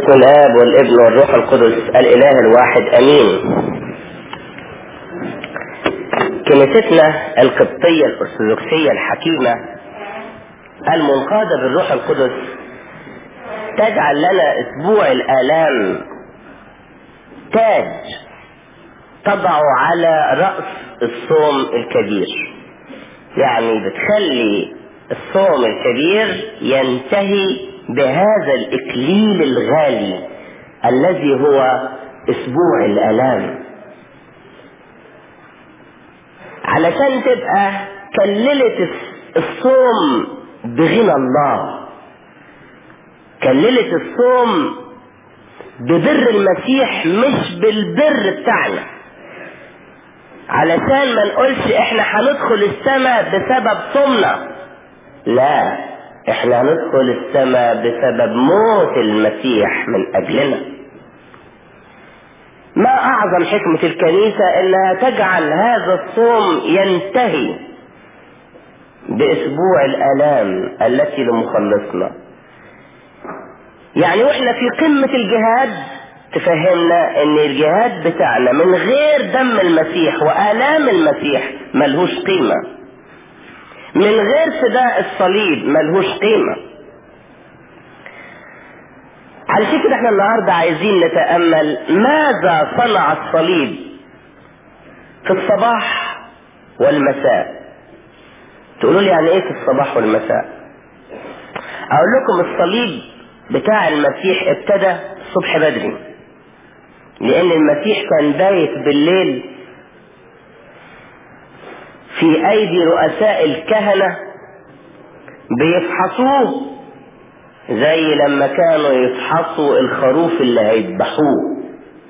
باسم الاب والابن والروح القدس الاله الواحد امين كنيستنا القبطية الارثوذكسية الحكيمة المنقادة بالروح القدس تجعل لنا اسبوع الالام تاج تضع على رأس الصوم الكبير يعني بتخلي الصوم الكبير ينتهي بهذا الاكليل الغالي الذي هو اسبوع الالام علشان تبقى كللت الصوم بغنى الله كللت الصوم ببر المسيح مش بالبر بتاعنا علشان ما نقولش احنا هندخل السماء بسبب صومنا لا احنا هندخل السماء بسبب موت المسيح من اجلنا ما اعظم حكمة الكنيسة انها تجعل هذا الصوم ينتهي باسبوع الالام التي لمخلصنا يعني واحنا في قمة الجهاد تفهمنا ان الجهاد بتاعنا من غير دم المسيح والام المسيح ملهوش قيمة من غير فداء الصليب ملهوش قيمة علشان كده احنا النهاردة عايزين نتأمل ماذا صنع الصليب في الصباح والمساء تقولوا لي يعني ايه في الصباح والمساء اقول لكم الصليب بتاع المسيح ابتدى الصبح بدري لان المسيح كان بايت بالليل في ايدي رؤساء الكهنة بيفحصوه زي لما كانوا يفحصوا الخروف اللي هيذبحوه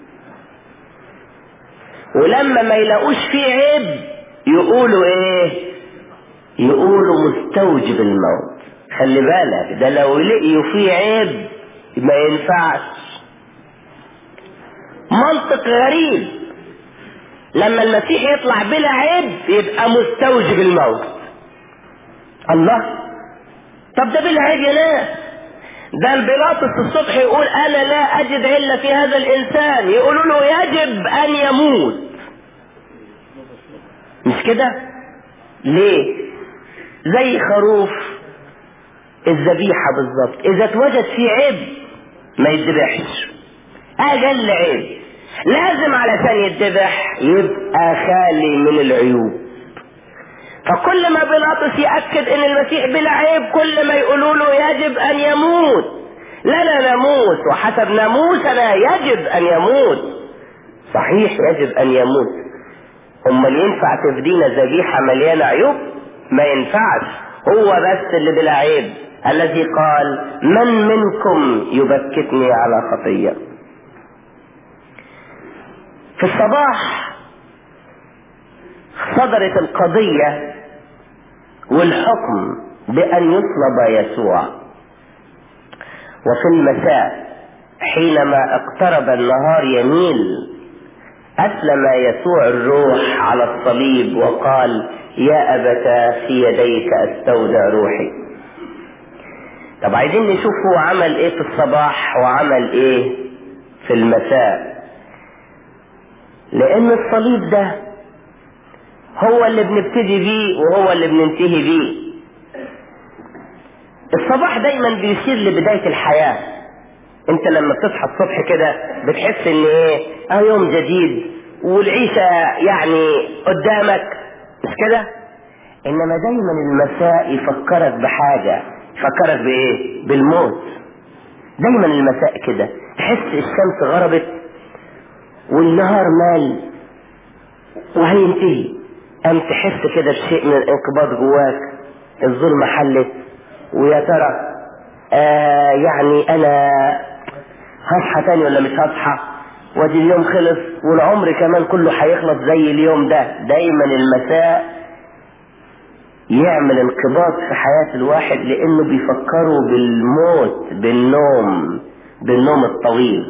ولما ما يلاقوش فيه عيب يقولوا ايه يقولوا مستوجب الموت خلي بالك ده لو لقيوا فيه عيب ما ينفعش منطق غريب لما المسيح يطلع بلا عيب يبقى مستوجب الموت الله طب ده بلا عيب يا ناس ده البيلاطس الصبح يقول انا لا اجد عله في هذا الانسان يقولوا له يجب ان يموت مش كده ليه زي خروف الذبيحة بالظبط اذا اتوجد فيه عيب ما يتذبحش اقل عيب لازم علشان يتذبح يبقى خالي من العيوب فكل ما بيلاطس يأكد ان المسيح بلا عيب كل ما يقولوا له يجب ان يموت لنا نموت وحسب ناموسنا يجب ان يموت صحيح يجب ان يموت امال ينفع تفدينا ذبيحة مليانة عيوب ما ينفعش هو بس اللي بلا عيب الذي قال من منكم يبكتني على خطيه في الصباح صدرت القضية والحكم بأن يصلب يسوع وفي المساء حينما اقترب النهار يميل أسلم يسوع الروح على الصليب وقال يا أبتا في يديك أستودع روحي طب عايزين نشوف هو عمل ايه في الصباح وعمل ايه في المساء لان الصليب ده هو اللي بنبتدي بيه وهو اللي بننتهي بيه الصباح دايما بيشير لبداية الحياة انت لما بتصحى الصبح كده بتحس ان ايه اه يوم جديد والعيشة يعني قدامك مش كده انما دايما المساء يفكرك بحاجة يفكرك بايه بالموت دايما المساء كده تحس الشمس غربت والنهار مال وهينتهي أم تحس كده بشيء من الانقباض جواك الظلمة حلت ويا ترى آه يعني أنا هصحى تاني ولا مش هصحى وادي اليوم خلص والعمر كمان كله هيخلص زي اليوم ده دايما المساء يعمل انقباض في حياة الواحد لانه بيفكروا بالموت بالنوم بالنوم الطويل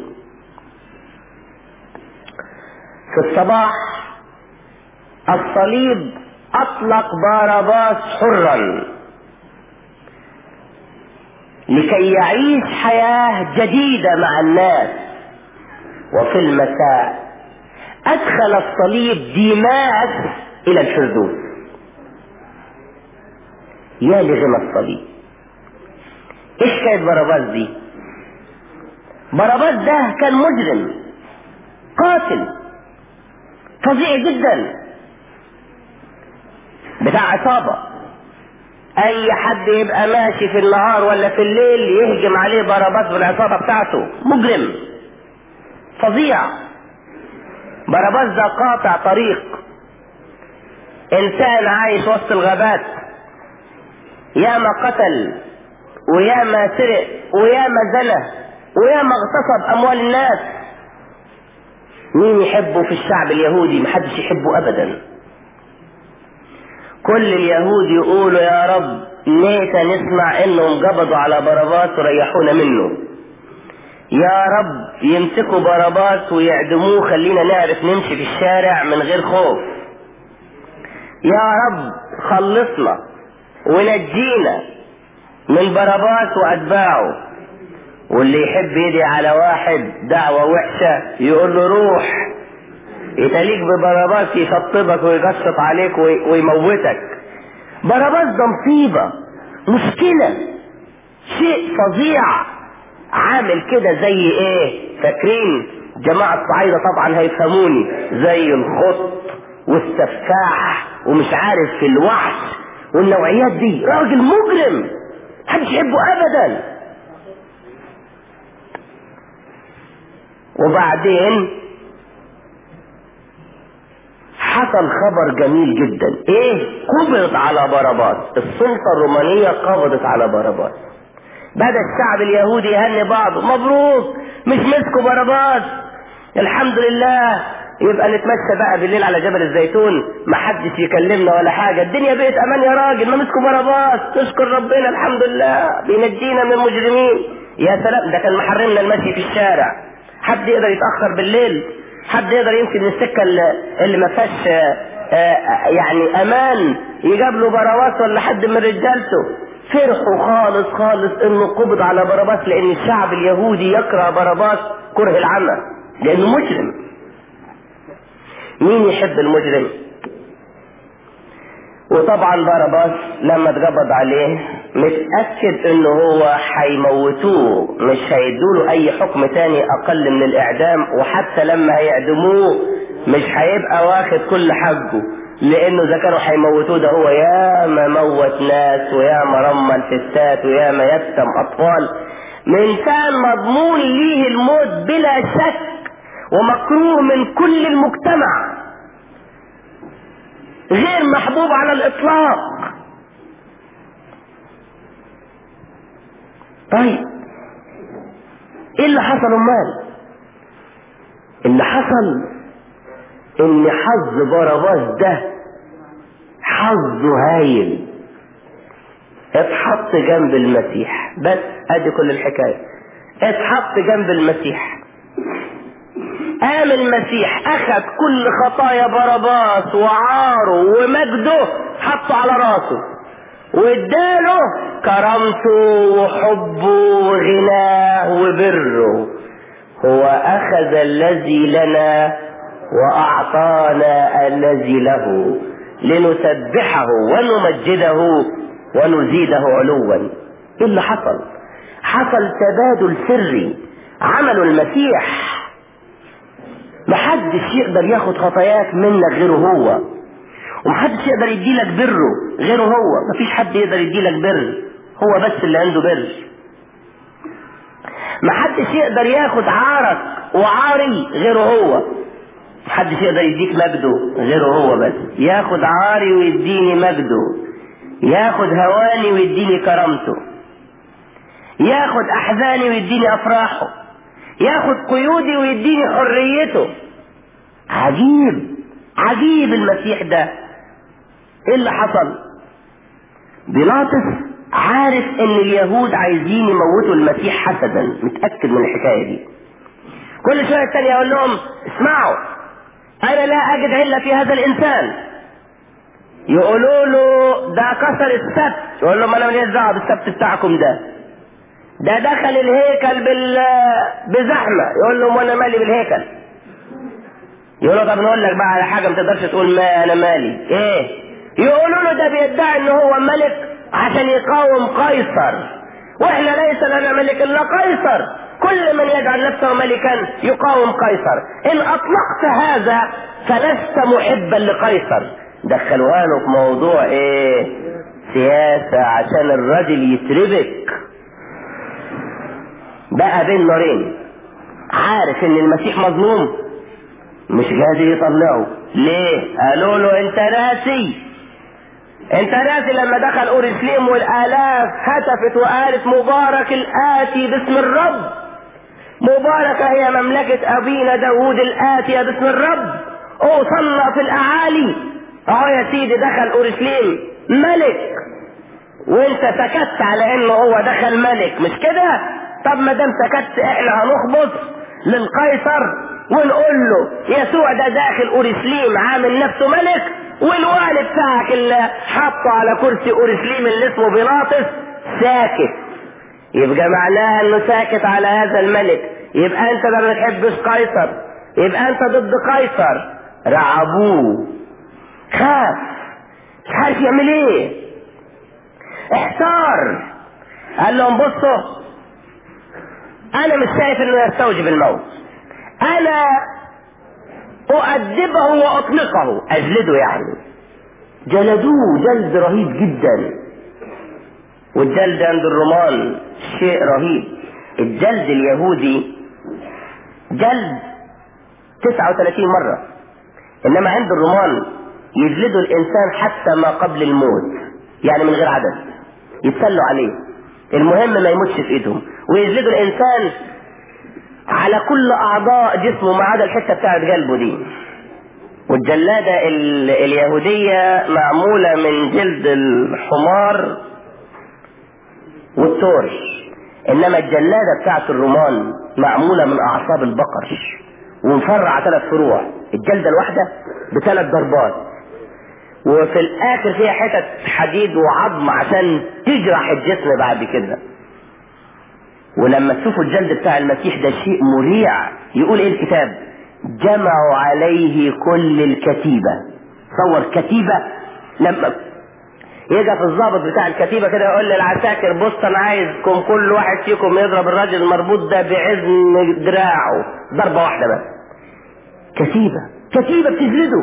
في الصباح الصليب اطلق باراباس حرا لكي يعيش حياة جديدة مع الناس وفي المساء أدخل الصليب ديماس إلى الفردوس يا لغنى الصليب ايش كانت باراباس دي باراباس ده كان مجرم قاتل فظيع جدا بتاع عصابة اي حد يبقى ماشي في النهار ولا في الليل يهجم عليه باراباس بالعصابة بتاعته مجرم فظيع باراباس ده قاطع طريق انسان عايش وسط الغابات ياما قتل وياما سرق وياما زنى وياما اغتصب اموال الناس مين يحبه في الشعب اليهودي محدش يحبه ابدا كل اليهود يقولوا يا رب ليت نسمع انهم قبضوا على باراباس وريحونا منه يا رب يمسكوا باراباس ويعدموه خلينا نعرف نمشي في الشارع من غير خوف يا رب خلصنا ونجينا من باراباس واتباعه واللي يحب يدعي على واحد دعوة وحشة يقول له روح يتليك ببراباس يشطبك ويقشط عليك ويموتك باراباس ده مصيبة مشكلة شيء فظيع عامل كده زي ايه فاكرين جماعة الصعايدة طبعا هيفهموني زي الخط والسفاح ومش عارف في الوحش والنوعيات دي راجل مجرم محدش يحبه ابدا وبعدين حصل خبر جميل جدا ايه قبض على باراباس السلطة الرومانية قبضت على باراباس بدأ الشعب اليهودي يهني بعض مبروك مش مسكوا باراباس الحمد لله يبقى نتمشى بقى بالليل على جبل الزيتون ما حدش يكلمنا ولا حاجة الدنيا بقت امان يا راجل ما مسكوا باراباس نشكر ربنا الحمد لله بينجينا من المجرمين يا سلام ده كان محرمنا المشي في الشارع حد يقدر يتأخر بالليل حد يقدر يمكن من السكة اللي ما فيهاش يعني امان يجاب له باراباس ولا حد من رجالته فرحوا خالص خالص انه قبض على باراباس لان الشعب اليهودي يكره باراباس كره العمى لانه مجرم مين يحب المجرم وطبعا باراباس لما اتقبض عليه متأكد انه هو هيموتوه مش هيدوله اي حكم تاني اقل من الاعدام وحتى لما هيعدموه مش هيبقى واخد كل حقه لانه اذا كانوا هيموتوه ده هو ياما موت ناس وياما رمى ستات وياما يتم اطفال من كان مضمون ليه الموت بلا شك ومكروه من كل المجتمع غير محبوب على الاطلاق طيب ايه اللي حصل امال اللي حصل ان حظ باراباس ده حظه هايل اتحط جنب المسيح بس ادي كل الحكايه اتحط جنب المسيح قام المسيح اخذ كل خطايا باراباس وعاره ومجده حطه على راسه واداله كرامته وحبه وغناه وبره هو اخذ الذي لنا واعطانا الذي له لنسبحه ونمجده ونزيده علوا ايه اللي حصل حصل تبادل سري عمله المسيح محدش يقدر ياخد خطاياك منك غيره هو ومحدش يقدر يديلك بره غيره هو مفيش حد يقدر يديلك بر هو بس اللي عنده بر محدش يقدر ياخد عارك وعاري غيره هو محدش يقدر يديك مجده غيره هو بس ياخد عاري ويديني مجده ياخد هواني ويديني كرامته ياخد احزاني ويديني افراحه ياخد قيودي ويديني حريته عجيب عجيب المسيح ده ايه اللي حصل بيلاطس عارف ان اليهود عايزين يموتوا المسيح حسدا متاكد من الحكايه دي كل شويه التاني يقول لهم اسمعوا انا لا اجد الا في هذا الانسان يقولوا له ده كسر السبت يقول لهم انا ماليش دعوه بالسبت بتاعكم ده ده دخل الهيكل بال بزحمه يقول لهم وانا مالي بالهيكل يقولوا طب نقول لك بقى على حاجه ما تقدرش تقول ما انا مالي ايه يقولوا له ده بيدعي ان هو ملك عشان يقاوم قيصر واحنا ليس لنا ملك الا قيصر كل من يجعل نفسه ملكا يقاوم قيصر ان اطلقت هذا فلست محبا لقيصر دخلوها له في موضوع ايه سياسة عشان الراجل يتربك بقى بين نارين عارف ان المسيح مظلوم مش قادر يطلعه ليه قالوا له انت ناسي انت ناسي لما دخل اورشليم والالاف هتفت وقالت مبارك الاتي باسم الرب مباركة هي مملكة ابينا داوود الاتية باسم الرب اوصلنا في الاعالي اهو يا سيدي دخل اورشليم ملك وانت سكت على انه هو دخل ملك مش كده طب ما دام سكت احنا هنخبط للقيصر ونقول له يسوع ده داخل اورشليم عامل نفسه ملك والوالد بتاعك اللي حطه على كرسي اورشليم اللي اسمه بيلاطس ساكت يبقى معناها انه ساكت على هذا الملك يبقى انت ما بتحبش قيصر يبقى انت ضد قيصر رعبوه خاف مش عارف يعمل ايه احتار قال لهم بصوا انا مش شايف انه يستوجب الموت انا اؤدبه واطلقه اجلده يعني جلدوه جلد رهيب جدا والجلد عند الرومان شيء رهيب الجلد اليهودي جلد 39 مرة انما عند الرومان يجلدوا الانسان حتى ما قبل الموت يعني من غير عدد يتسلوا عليه المهم ما يموتش في ايدهم ويجلدوا الانسان على كل اعضاء جسمه ما عدا الحته بتاعت قلبه دي والجلاده ال- اليهوديه معموله من جلد الحمار والثور انما الجلاده بتاعت الرومان معموله من اعصاب البقر ومفرعه ثلاث فروع الجلده الواحده بثلاث ضربات وفي الاخر فيها حتت حديد وعظم عشان تجرح الجسم بعد كده ولما تشوفوا الجلد بتاع المسيح ده شيء مريع يقول ايه الكتاب جمعوا عليه كل الكتيبة تصور كتيبة لما يجي في الضابط بتاع الكتيبة كده يقول للعساكر بص انا عايزكم كل واحد فيكم يضرب الراجل المربوط ده بعزم دراعه ضربة واحدة بس كتيبة كتيبة بتجلده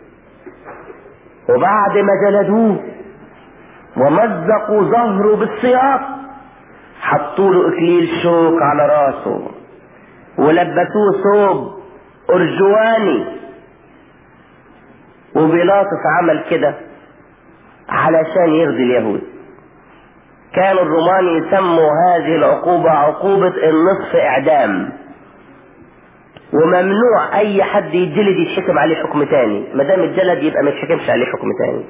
وبعد ما جلدوه ومزقوا ظهره بالسياط حطوا له اكليل شوك على راسه ولبسوه ثوب ارجواني وبيلاطس عمل كده علشان يرضي اليهود كانوا الرومان يسموا هذه العقوبة عقوبة النصف اعدام وممنوع اي حد يتجلد يتحكم عليه حكم تاني ما دام اتجلد يبقى ما يتحكمش عليه حكم تاني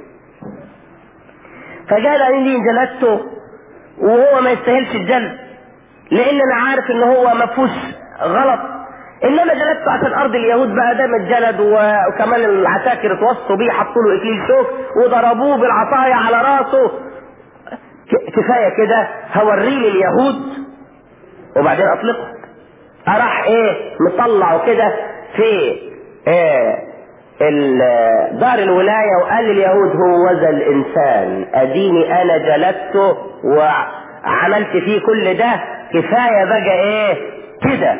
فقال انا ليه جلدته وهو ما يستاهلش الجلد لان انا عارف ان هو ما فيهوش غلط انما جلدته عشان ارض اليهود بقى ده اتجلد وكمان العساكر اتوصوا بيه حطوا له اكليل شوك وضربوه بالعصايه على راسه ك- كفايه كده هوريه لليهود وبعدين اطلقه راح ايه مطلعه كده في إيه ال- دار الولاية وقال لليهود هو ذا الإنسان أديني أنا جلدته وعملت فيه كل ده كفاية بقى إيه كده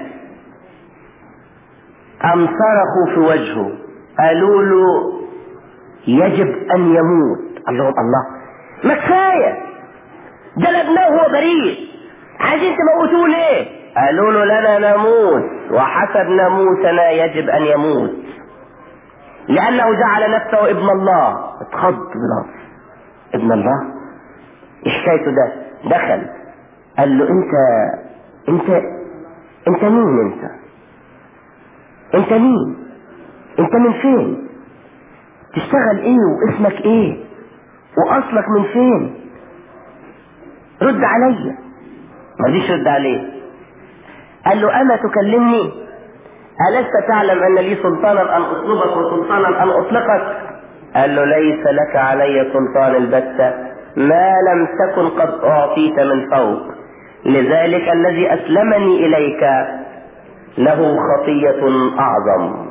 أم صرخوا في وجهه قالوا له يجب أن يموت قال لهم الله ما كفاية جلدناه وهو بريء عايزين تموتوه ليه قالوا له لنا نموت وحسب ناموسنا يجب أن يموت لأنه جعل نفسه ابن الله اتخض بلاطس ابن الله ايش حكايته ده دخل قال له انت انت انت مين انت انت مين انت من فين تشتغل ايه واسمك ايه واصلك من فين رد عليا ما رضيش رد عليه قال له اما تكلمني ألست تعلم أن لي سلطانا أن أطلبك وسلطانا أن أطلقك؟ قال له ليس لك علي سلطان البتة ما لم تكن قد أعطيت من فوق لذلك الذي أسلمني إليك له خطية أعظم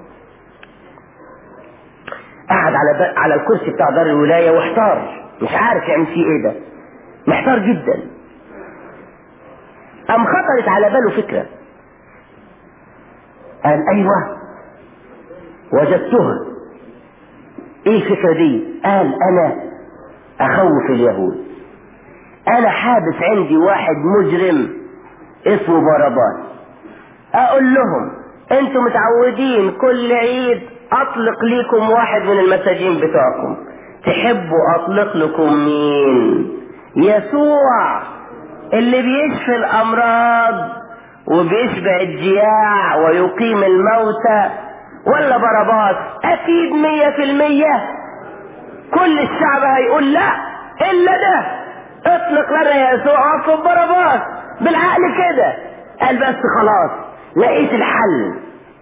قعد على على الكرسي بتاع دار الولاية واحتار مش عارف يعمل فيه ايه ده محتار جدا أم خطرت على باله فكرة قال أيوة وجدتها ايه الفكرة دي قال أنا أخوف اليهود أنا حابس عندي واحد مجرم اسمه باراباس أقول لهم أنتوا متعودين كل عيد أطلق ليكم واحد من المساجين بتوعكم تحبوا أطلق لكم مين يسوع اللي بيشفي الامراض وبيشبع الجياع ويقيم الموتى ولا باراباس اكيد مية في المية كل الشعب هيقول لا الا ده اطلق لنا يا يسوع اطلب باراباس بالعقل كده قال بس خلاص لقيت الحل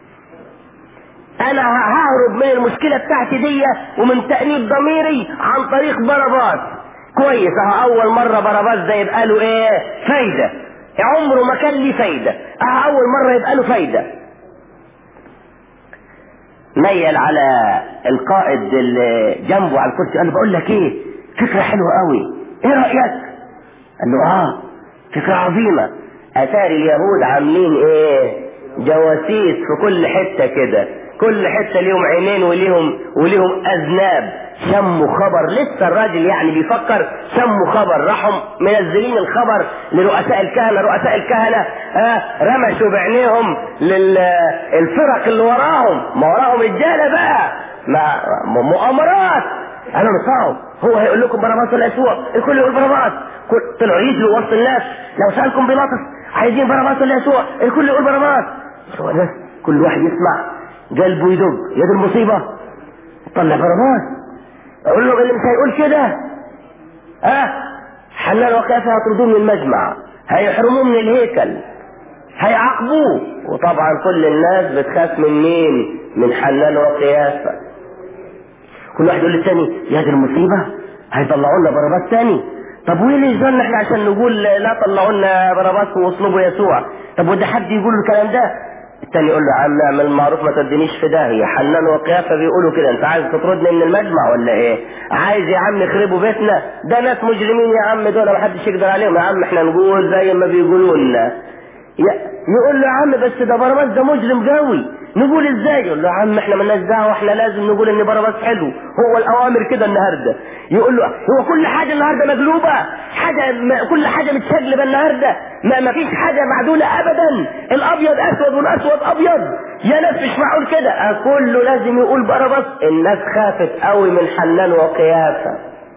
انا ههرب من المشكله بتاعتي دي ومن تانيب ضميري عن طريق باراباس كويس اهو اول مره باراباس ده يبقى له ايه فايده عمره ما كان ليه فايده اهو اول مره يبقى له فايده ميل على القائد اللي جنبه على الكرسي قال له بقول لك ايه فكره حلوه قوي ايه رايك قال له اه فكره عظيمه اتاري اليهود عاملين ايه جواسيس في كل حته كده كل حته ليهم عينين وليهم وليهم اذناب شموا خبر لسه الراجل يعني بيفكر شموا خبر راحوا منزلين الخبر لرؤساء الكهنه رؤساء الكهنه آه رمشوا بعينيهم للفرق اللي وراهم ما وراهم رجاله بقى ما مؤامرات انا مصعب هو هيقول لكم باراباس ولا يسوع الكل يقول باراباس طلعوا يجروا وسط الناس لو سالكم بيلاطس عايزين باراباس ولا يسوع الكل يقول باراباس هو الناس كل واحد يسمع قلبه يدق يد المصيبه طلع باراباس اقول له اللي مش هيقول كده ها أه؟ حنان وكافة هيطردوه من المجمع هيحرموه من الهيكل هيعاقبوه وطبعا كل الناس بتخاف من مين من حنان وقيافة كل واحد يقول للتاني يا دي المصيبة هيطلعوا لنا باراباس تاني طب وايه اللي يجرنا احنا عشان نقول لا طلعوا لنا باراباس واصلبوا يسوع طب وده حد يقول الكلام ده التاني يقول له يا عم اعمل معروف ما تدينيش في داهية حنان وقيافة بيقولوا كده انت عايز تطردني من المجمع ولا ايه عايز يا عم يخربوا بيتنا ده ناس مجرمين يا عم دول ما حدش يقدر عليهم يا عم احنا نقول زي ما بيقولوا لنا يقول له يا عم بس ده باراباس ده مجرم قوي نقول ازاي يقول له يا عم احنا مالناش دعوه احنا لازم نقول ان باراباس حلو هو الاوامر كده النهارده يقول له هو كل حاجه النهارده مقلوبه حاجه ما كل حاجه متشقلبه النهارده ما ما فيش حاجه معدوله ابدا الابيض اسود والاسود ابيض يا ناس مش معقول كده كله لازم يقول باراباس الناس خافت قوي من حنان وقيافه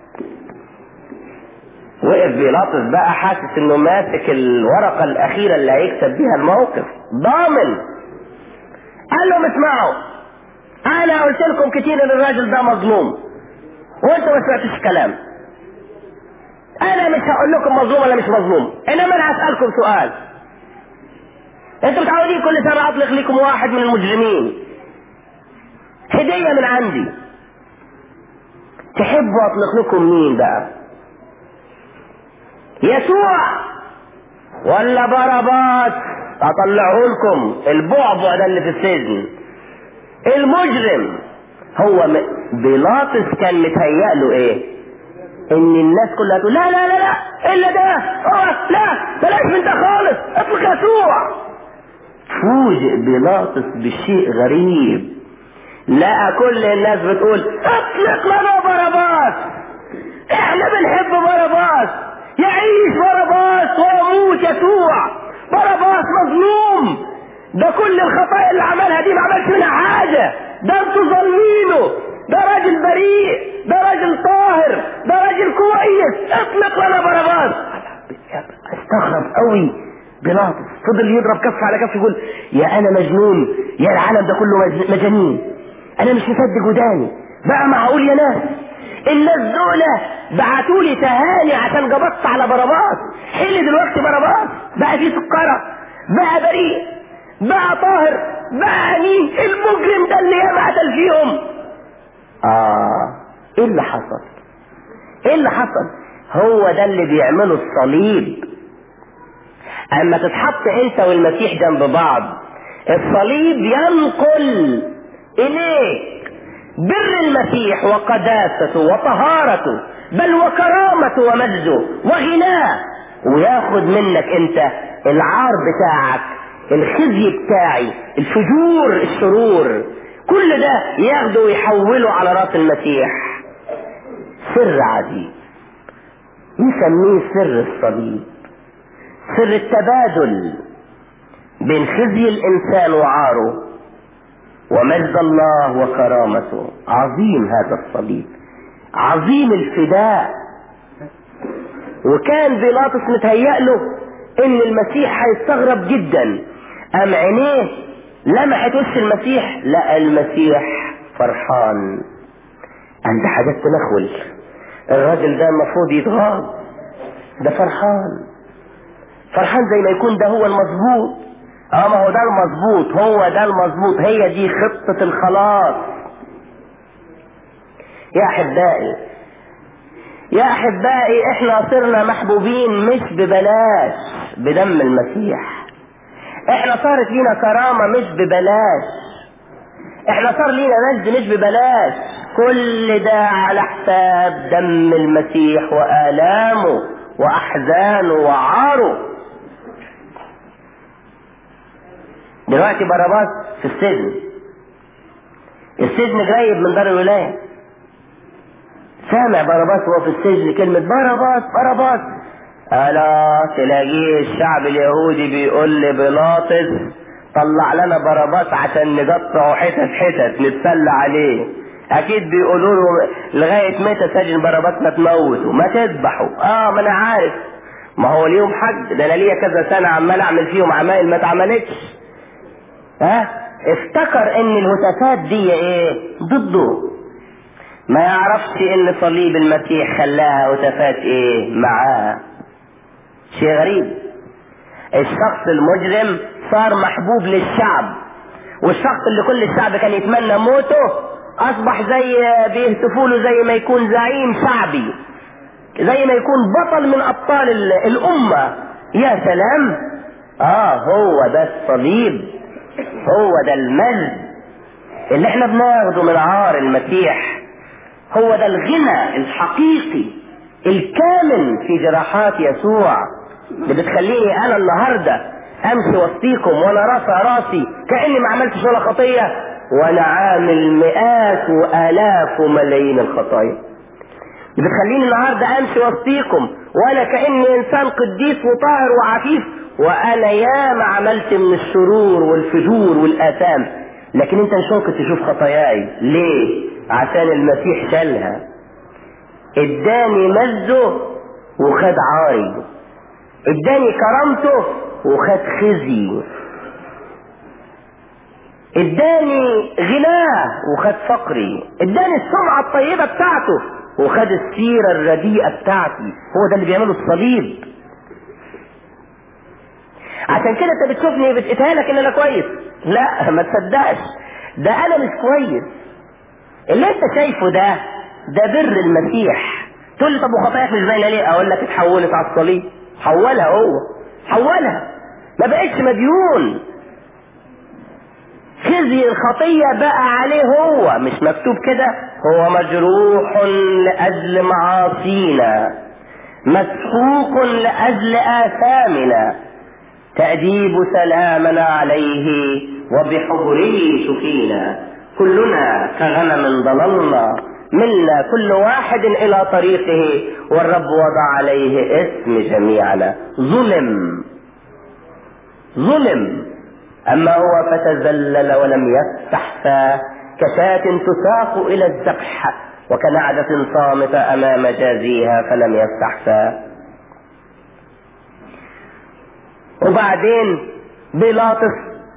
وقف بيلاطس بقى حاسس انه ماسك الورقه الاخيره اللي هيكسب بيها الموقف ضامن قال لهم اسمعوا انا قلت لكم كتير ان الراجل ده مظلوم وانتوا ما سمعتوش كلام انا مش هقول لكم مظلوم ولا مش مظلوم انما انا هسالكم سؤال انتوا متعودين كل سنه اطلق لكم واحد من المجرمين هديه من عندي تحبوا اطلق لكم مين بقى يسوع ولا باراباس اطلعه لكم البعبع ده اللي في السجن المجرم هو م... بيلاطس كان متهيأ له ايه ان الناس كلها تقول لا لا لا لا الا ده اه لا بلاش من ده خالص اطلق يسوع فوجئ بيلاطس بشيء غريب لقى كل الناس بتقول اطلق لنا باراباس احنا بنحب باراباس يعيش باراباس ويموت يسوع باراباس مظلوم ده كل الخطايا اللي عملها دي ما عملش منها حاجة ده انتوا ظالمينه ده راجل بريء ده راجل طاهر ده راجل كويس اطلق لنا باراباس استغرب قوي بيلاطس فضل يضرب كف على كف يقول يا انا مجنون يا العالم ده كله مجانين انا مش مصدق وداني بقى معقول يا ناس الناس دول بعتوا لي تهاني عشان جبطت على باراباس حل دلوقتي باراباس بقى فيه سكرة بقى بريء بقى طاهر بقى مين المجرم ده اللي ياما قتل فيهم اه ايه اللي حصل ايه اللي حصل هو ده اللي بيعمله الصليب اما تتحط انت والمسيح جنب بعض الصليب ينقل اليك بر المسيح وقداسته وطهارته بل وكرامته ومجده وغناه وياخد منك انت العار بتاعك الخزي بتاعي الفجور الشرور كل ده ياخده ويحوله على راس المسيح سر عجيب نسميه سر الصليب سر التبادل بين خزي الانسان وعاره ومجد الله وكرامته عظيم هذا الصليب عظيم الفداء وكان بيلاطس متهيأ له ان المسيح هيستغرب جدا ام عينيه لمحت وش المسيح لا المسيح فرحان عند حاجات تنخول الراجل ده المفروض يتغاظ ده فرحان فرحان زي ما يكون ده هو المظبوط اه ما هو ده المظبوط هو ده المظبوط هي دي خطة الخلاص يا احبائي يا احبائي احنا صرنا محبوبين مش ببلاش بدم المسيح احنا صارت لينا كرامة مش ببلاش احنا صار لينا مجد مش ببلاش كل ده على حساب دم المسيح والامه واحزانه وعاره دلوقتي باراباس في السجن السجن قريب من دار الولايه سامع باراباس وهو في السجن كلمة باراباس باراباس ألا تلاقيه الشعب اليهودي بيقول لبيلاطس طلع لنا باراباس عشان نقطعه حتت حتت نتسلى عليه اكيد بيقولوا له لغايه متى سجن باراباس ما تموته ما تذبحه اه ما انا عارف ما هو ليهم حق ده انا ليا كذا سنه عمال اعمل فيهم عمايل ما اتعملتش ها افتكر ان الهتافات دي ايه ضده ما يعرفش ان صليب المسيح خلاها هتافات ايه معاه شيء غريب الشخص المجرم صار محبوب للشعب والشخص اللي كل الشعب كان يتمنى موته اصبح زي بيهتفوا له زي ما يكون زعيم شعبي زي ما يكون بطل من ابطال الامه يا سلام اه هو ده الصليب هو ده المجد اللي احنا بناخده من عار المسيح هو ده الغنى الحقيقي الكامل في جراحات يسوع اللي بتخليني انا النهارده امشي وسطيكم وانا رافع راسي كاني ما عملتش ولا خطيه وانا عامل مئات والاف وملايين الخطايا بتخليني النهارده امشي وسطيكم وانا كاني انسان قديس وطاهر وعفيف وانا ياما عملت من الشرور والفجور والاثام لكن انت مش ممكن تشوف خطاياي ليه عشان المسيح شالها اداني مجده وخد عاري اداني كرامته وخد خزي اداني غناه وخد فقري اداني السمعة الطيبة بتاعته وخد السيرة الرديئة بتاعتي هو ده اللي بيعمله الصليب عشان كده انت بتشوفني بتقتهالك ان انا كويس لا ما تصدقش ده انا مش كويس اللي انت شايفه ده ده بر المسيح تقول لي طب وخطاياك مش باينه ليه اقول لك اتحولت على الصليب حولها هو حولها ما بقتش مديون خزي الخطية بقى عليه هو مش مكتوب كده هو مجروح لأجل معاصينا مسحوق لأجل آثامنا تأديب سلامنا عليه وبحبره شفينا كلنا كغنم ضللنا منا كل واحد إلى طريقه والرب وضع عليه اسم جميعنا ظلم ظلم أما هو فتذلل ولم يفتح فاه كشاة تساق إلى الذبح وكنعجة صامتة أمام جازيها فلم يفتح فاه وبعدين بيلاطس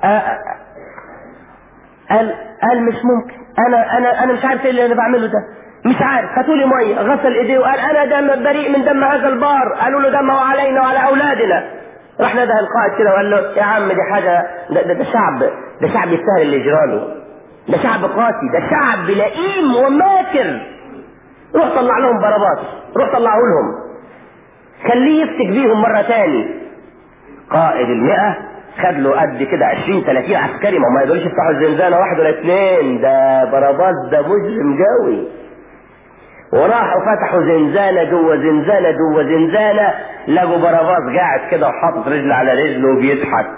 قال قال مش ممكن انا انا انا مش عارف ايه اللي انا بعمله ده مش عارف هاتوا لي ميه غسل ايديه وقال انا دم بريء من دم هذا البار قالوا له دمه علينا وعلى اولادنا راح نده القائد كده وقال له يا عم دي حاجه ده, ده, ده شعب ده شعب يستاهل اللي يجراله ده شعب قاسي ده شعب لئيم وماكر روح طلع لهم باراباس روح طلعه لهم خليه يفتك بيهم مره تاني قائد المئة خد له قد كده 20 30 عسكري ما هم ما يقدروش يفتحوا الزنزانه واحد ولا اثنين ده برباط ده مجرم قوي وراحوا فتحوا زنزانة جوه زنزانة جوه زنزانة لقوا برباط قاعد كده وحاطط رجل على رجله وبيضحك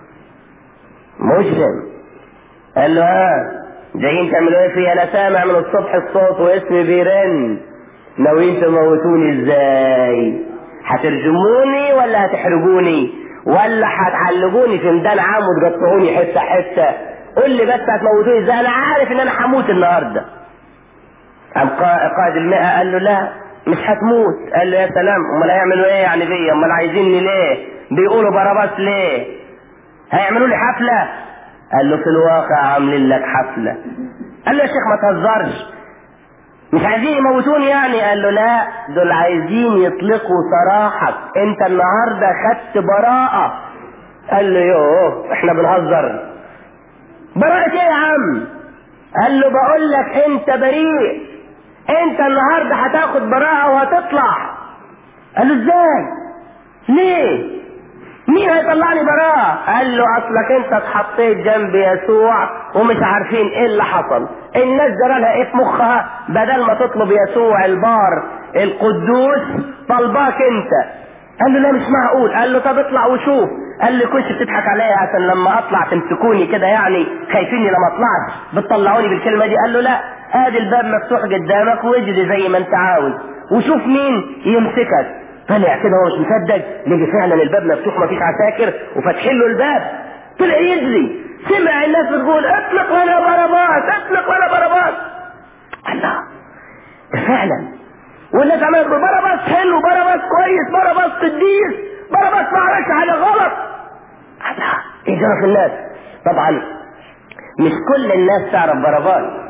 مجرم قال له ها جايين تعملوا ايه فيا انا سامع من الصبح الصوت واسمي بيرن ناويين تموتوني ازاي هترجموني ولا هتحرجوني ولا هتعلقوني في ميدان عام وتقطعوني حته حته قول لي بس هتموتوني ازاي انا عارف ان انا هموت النهارده قام قائد المئة قال له لا مش هتموت قال له يا سلام امال هيعملوا ايه يعني بيا امال عايزيني ليه بيقولوا باراباس ليه هيعملوا لي حفلة قال له في الواقع عاملين لك حفلة قال له يا شيخ ما تهزرش مش عايزين يموتوني يعني قال له لا دول عايزين يطلقوا سراحك انت النهاردة خدت براءة قال له يوه احنا بنهزر براءة ايه يا عم قال له بقول لك انت بريء انت النهاردة هتاخد براءة وهتطلع قال له ازاي ليه مين هيطلعني براءة قال له اصلك انت اتحطيت جنب يسوع ومش عارفين ايه اللي حصل الناس جرى لها ايه في مخها بدل ما تطلب يسوع البار القدوس طلباك انت قال له لا مش معقول قال له طب اطلع وشوف قال لي كنت بتضحك عليا عشان لما اطلع تمسكوني كده يعني خايفيني لما اطلعش بتطلعوني بالكلمه دي قال له لا ادي الباب مفتوح قدامك واجري زي ما انت عاوز وشوف مين يمسكك طلع كده هو مش مصدق لقي فعلا الباب مفتوح مفيش عساكر وفاتحين له الباب طلع يجري سمع الناس بتقول اطلق ولا باراباس اطلق ولا باراباس الله فعلا والناس عمالة تقول باراباس حلو باراباس كويس باراباس قديس باراباس ما عملش حاجه غلط الله ايه جرى في الناس طبعا مش كل الناس تعرف باراباس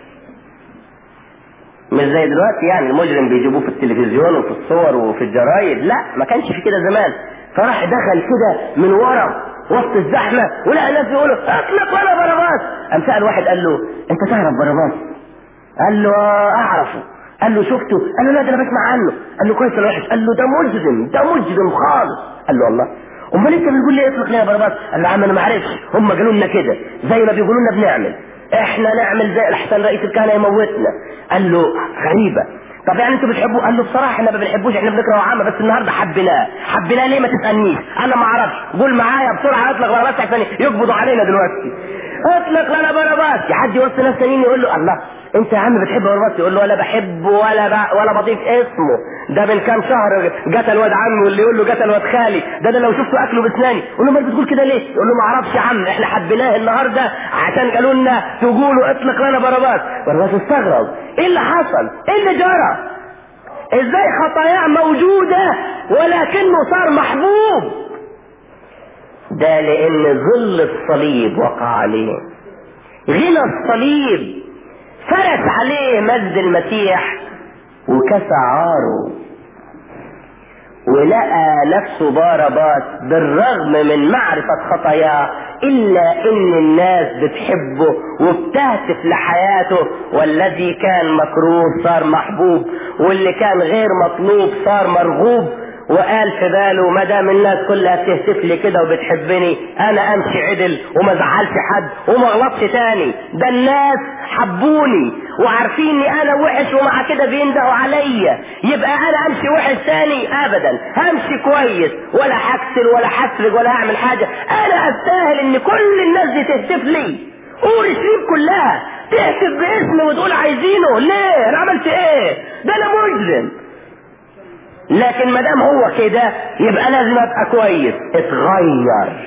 مش زي دلوقتي يعني المجرم بيجيبوه في التلفزيون وفي الصور وفي الجرايد لا ما كانش في كده زمان فراح دخل كده من ورا وسط الزحمه ولقى ناس بيقولوا اطلق ولا باراباس قام سال واحد قال له انت تعرف باراباس قال له آه اعرفه قال له شفته قال له لا ده انا بسمع عنه قال له كويس ولا وحش قال له ده مجرم ده مجرم خالص قال له الله امال انت بتقول لي اطلق لي يا باراباس قال له يا عم انا ما اعرفش هم قالوا لنا كده زي ما بيقولوا لنا بنعمل احنا نعمل زي الاحسن رئيس الكهنه يموتنا قال له غريبه طب يعني انتوا بتحبوه قال له بصراحه احنا ما بنحبوش احنا بنكرهه عامه بس النهارده حبيناه حبيناه ليه ما تسالنيش انا ما اعرفش قول معايا بسرعه اطلق باراباس عشان يقبضوا علينا دلوقتي اطلق لنا باراباس يعدي وسط ناس تانيين يقول له الله انت يا عم بتحب باراباس يقول له ولا بحبه ولا ب... ولا بضيف اسمه ده من كام شهر قتل واد عمي واللي يقول له قتل واد خالي ده انا لو شفته اكله باسناني يقول له ما بتقول كده ليه يقول له ما اعرفش يا عم احنا حبيناه النهارده عشان قالوا لنا تقولوا اطلق لنا باراباس باراباس استغرب ايه اللي حصل ايه اللي جرى ازاي خطاياه موجودة ولكنه صار محبوب ده لان ظل الصليب وقع عليه غنى الصليب فرس عليه مجد المسيح وكسى عاره ولقى نفسه بارباس بالرغم من معرفة خطاياه إلا إن الناس بتحبه وبتهتف لحياته والذي كان مكروه صار محبوب واللي كان غير مطلوب صار مرغوب وقال في باله ما دام الناس كلها بتهتف لي كده وبتحبني انا امشي عدل وما زعلش حد وما غلطش تاني ده الناس حبوني وعارفين اني انا وحش ومع كده بيندهوا عليا يبقى انا امشي وحش تاني ابدا همشي كويس ولا هكسر ولا هسرق ولا هعمل حاجه انا استاهل ان كل الناس دي تهتف لي قول الشريف كلها تهتف باسمي وتقول عايزينه ليه انا عملت ايه ده انا مجرم لكن ما دام هو كده يبقى لازم ابقى كويس اتغير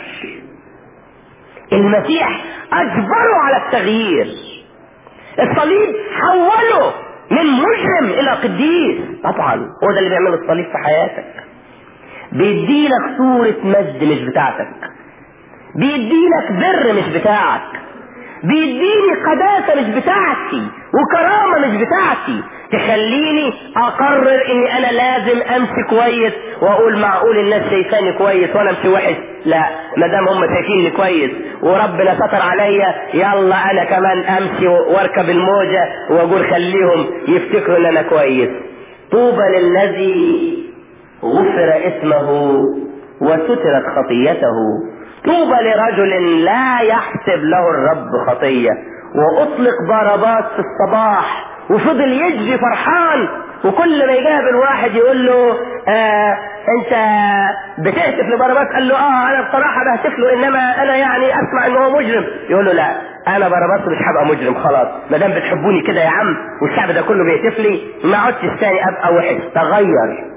المسيح اجبره على التغيير الصليب حوله من مجرم الى قديس طبعا هو ده اللي بيعمله الصليب في حياتك بيديلك صورة مجد مش بتاعتك بيديلك بر مش بتاعك بيديني قداسة مش بتاعتي وكرامة مش بتاعتي تخليني اقرر اني انا لازم امشي كويس واقول معقول الناس شايفاني كويس وانا امشي وحش لا ما دام هم شايفيني كويس وربنا ستر عليا يلا انا كمان امشي واركب الموجة واقول خليهم يفتكروا ان انا كويس طوبى للذي غفر اسمه وسترت خطيته طوبى لرجل لا يحسب له الرب خطية وأطلق ضربات في الصباح وفضل يجري فرحان وكل ما يقابل واحد يقول له آه انت بتهتف لبرباس قال له اه انا بصراحه بهتف له انما انا يعني اسمع ان هو مجرم يقول له لا انا برباس مش هبقى مجرم خلاص ما دام بتحبوني كده يا عم والشعب ده كله بيهتف لي ما عدتش تاني ابقى وحش تغير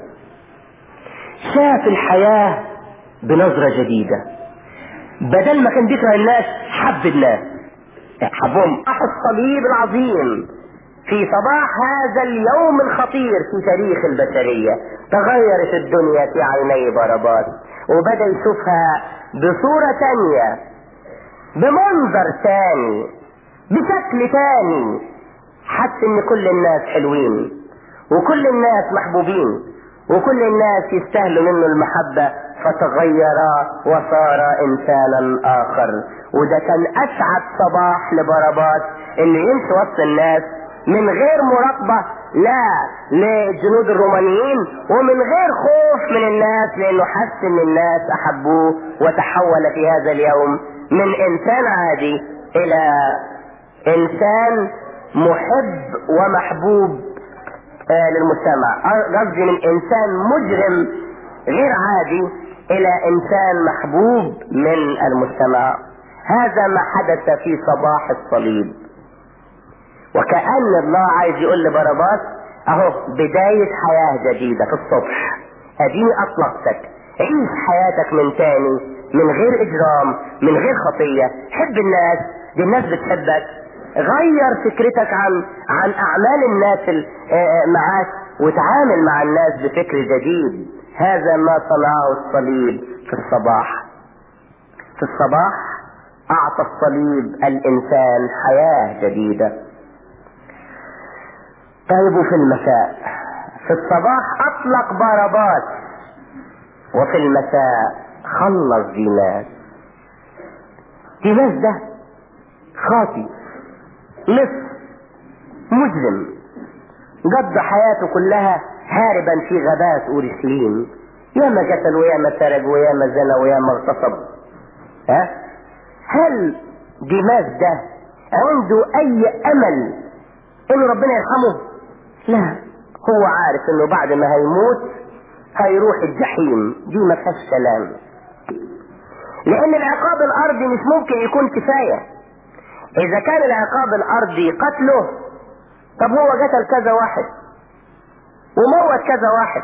شاف الحياه بنظره جديده بدل ما كان بيكره الناس حب الناس حبهم الصليب العظيم في صباح هذا اليوم الخطير في تاريخ البشرية تغيرت الدنيا في عيني باراباس وبدأ يشوفها بصورة تانية بمنظر تاني بشكل تاني حس ان كل الناس حلوين وكل الناس محبوبين وكل الناس يستاهلوا منه المحبة فتغير وصار انسانا اخر وده كان اسعد صباح لباراباس انه يمشي وسط الناس من غير مراقبة لا للجنود الرومانيين ومن غير خوف من الناس لانه حس ان الناس احبوه وتحول في هذا اليوم من انسان عادي الى انسان محب ومحبوب آه للمجتمع قصدي من انسان مجرم غير عادي الى انسان محبوب من المجتمع هذا ما حدث في صباح الصليب وكأن الله عايز يقول لبرباس اهو بداية حياة جديدة في الصبح اديني اطلقتك عيش حياتك من تاني من غير اجرام من غير خطية حب الناس دي الناس بتحبك غير فكرتك عن عن اعمال الناس معاك وتعامل مع الناس بفكر جديد هذا ما صنعه الصليب في الصباح في الصباح اعطى الصليب الانسان حياة جديدة طيب وفي المساء في الصباح اطلق باراباس وفي المساء خلص ديماس ديماس ده خاطي لص مجرم قضى حياته كلها هاربا في غابات اورشليم ياما قتل وياما سرق وياما زنى وياما اغتصب ها هل ديماس ده عنده اي امل انه ربنا يرحمه لا هو عارف انه بعد ما هيموت هيروح الجحيم دي ما فيهاش كلام لان العقاب الارضي مش ممكن يكون كفايه اذا كان العقاب الارضي قتله طب هو قتل كذا واحد وموت كذا واحد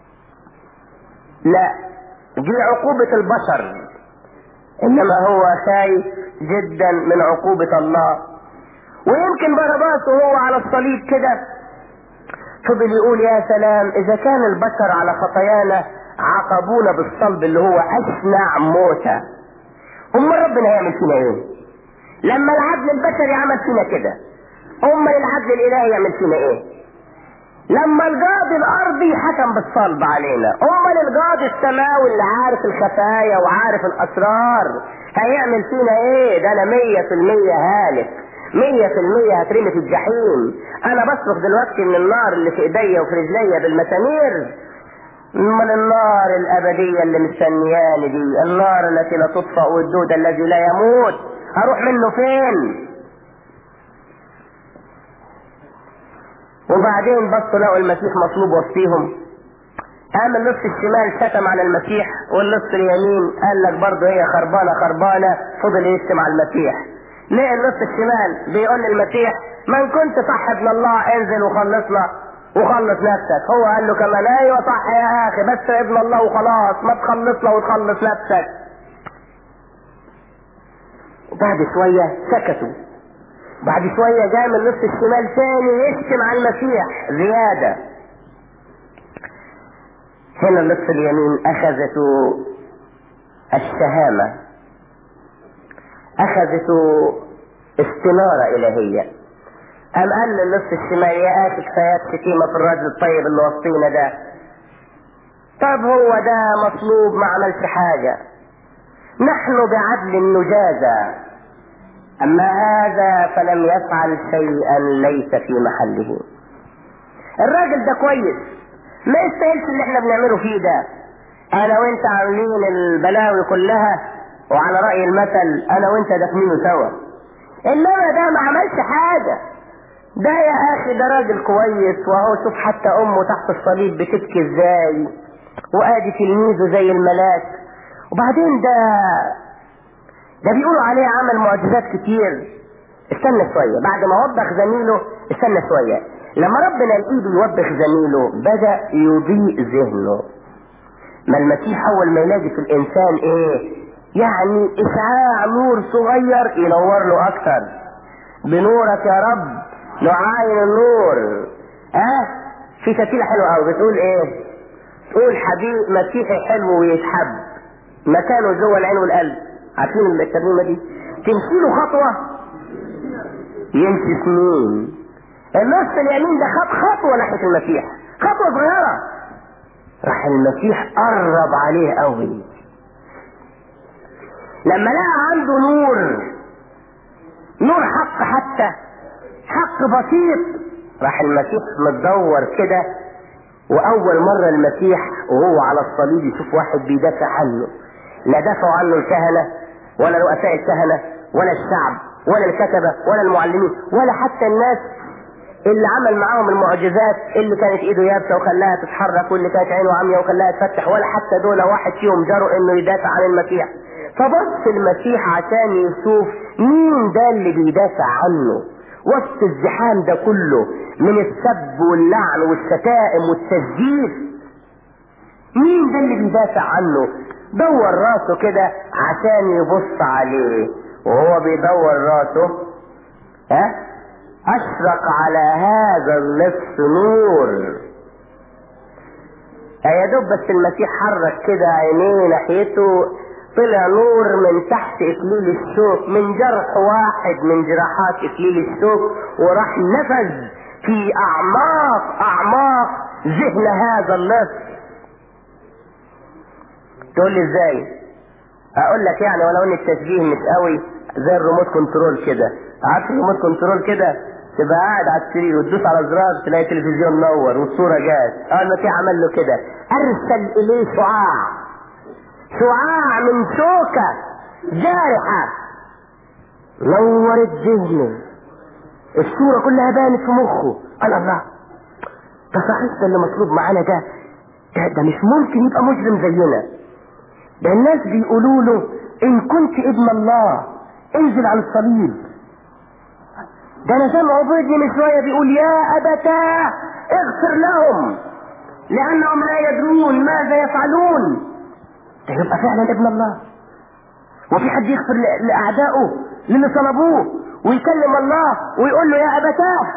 لا دي عقوبة البشر انما هو خايف جدا من عقوبة الله ويمكن باراباس وهو على الصليب كده فضل يقول يا سلام اذا كان البشر على خطايانا عاقبونا بالصلب اللي هو اشنع موتى امال ربنا هيعمل فينا ايه لما العدل البشري عمل فينا كده امال العدل الالهي يعمل فينا ايه لما القاضي الارضي حكم بالصلب علينا امال القاضي السماوي اللي عارف الخفايا وعارف الاسرار هيعمل فينا ايه ده انا مية في المية هالك مية في المية هترمي في الجحيم انا بصرخ دلوقتي من النار اللي في ايديا وفي رجليا بالمسامير من النار الابدية اللي مستنياني دي النار التي لا تطفأ والدود الذي لا يموت هروح منه فين وبعدين بصوا لقوا المسيح مصلوب وسطيهم قام النص الشمال شتم على المسيح والنص اليمين قال لك برضه هي خربانه خربانه فضل يشتم على المسيح ليه النص الشمال بيقول للمسيح من كنت صح ابن الله انزل وخلصنا وخلص نفسك هو قال له كمان ايوه صح يا اخي بس ابن الله وخلاص ما تخلصنا وتخلص نفسك وبعد شويه سكتوا بعد شوية جاء من نص الشمال تاني يشتم على المسيح زيادة هنا النصف اليمين أخذته الشهامة أخذته استنارة إلهية أم قال للنصف الشمال يا أخي كفايات شتيمة في الراجل الطيب اللي وسطينا ده طب هو ده مطلوب ما عملش حاجة نحن بعدل نجازى أما هذا فلم يفعل شيئا ليس في محله الراجل ده كويس ما يستاهلش اللي احنا بنعمله فيه ده انا وانت عاملين البلاوي كلها وعلى رأي المثل انا وانت دافنينه سوا انما ده ما عملش حاجة ده يا اخي ده راجل كويس وهو شوف حتى امه تحت الصليب بتبكي ازاي وادي تلميذه زي الملاك وبعدين ده ده بيقولوا عليه عمل معجزات كتير استنى شوية بعد ما وبخ زميله استنى شوية لما ربنا لقيه بيوبخ زميله بدأ يضيء ذهنه ما المسيح اول ما يلاقي في الانسان ايه يعني اشعاع نور صغير ينور له اكتر بنورك يا رب نعاين النور ها أه؟ في تسيلة حلوة قوي بتقول ايه تقول حبيب مسيحي حلو ويتحب مكانه جوه العين والقلب عارفين الترنيمه دي تمشي له خطوه يمشي سنين النص اليمين ده خط خطوه ناحيه المسيح خطوه صغيره راح المسيح قرب عليه قوي لما لقى عنده نور نور حق حتى حق بسيط راح المسيح متدور كده واول مرة المسيح وهو على الصليب يشوف واحد بيدافع عنه لا دافعوا عنه الكهنة ولا رؤساء الكهنة ولا الشعب ولا الكتبة ولا المعلمين ولا حتى الناس اللي عمل معاهم المعجزات اللي كانت ايده يابسه وخلاها تتحرك واللي كانت عينه عمية وخلاها تفتح ولا حتى دول واحد فيهم جرؤ انه يدافع عن المسيح فبص المسيح عشان يشوف مين ده اللي بيدافع عنه وسط الزحام ده كله من السب واللعن والشتائم والتسجيل مين ده اللي بيدافع عنه دور راسه كده عشان يبص عليه وهو بيدور راسه ها اشرق على هذا اللص نور يا دوب بس المسيح حرك كده عينيه ناحيته طلع نور من تحت اكليل الشوك من جرح واحد من جراحات اكليل الشوك وراح نفذ في اعماق اعماق ذهن هذا اللص تقول لي ازاي اقول لك يعني ولو ان التشبيه مش قوي زي الريموت كنترول كده عارف الريموت كنترول كده تبقى قاعد على السرير وتدوس على زرار تلاقي التلفزيون نور والصوره جات اه المسيح عمل له كده ارسل اليه شعاع شعاع من شوكه جارحه نورت ذهنه الصوره كلها بانت في مخه قال الله ده صحيح ده اللي مطلوب معانا ده ده, ده مش ممكن يبقى مجرم زينا ده الناس بيقولوا له ان كنت ابن الله انزل عن الصليب ده انا سامع عبيدي من شويه بيقول يا ابتاه اغفر لهم لانهم لا يدرون ماذا يفعلون ده يبقى فعلا ابن الله وفي حد يغفر لاعدائه للي صلبوه ويكلم الله ويقول له يا ابتاه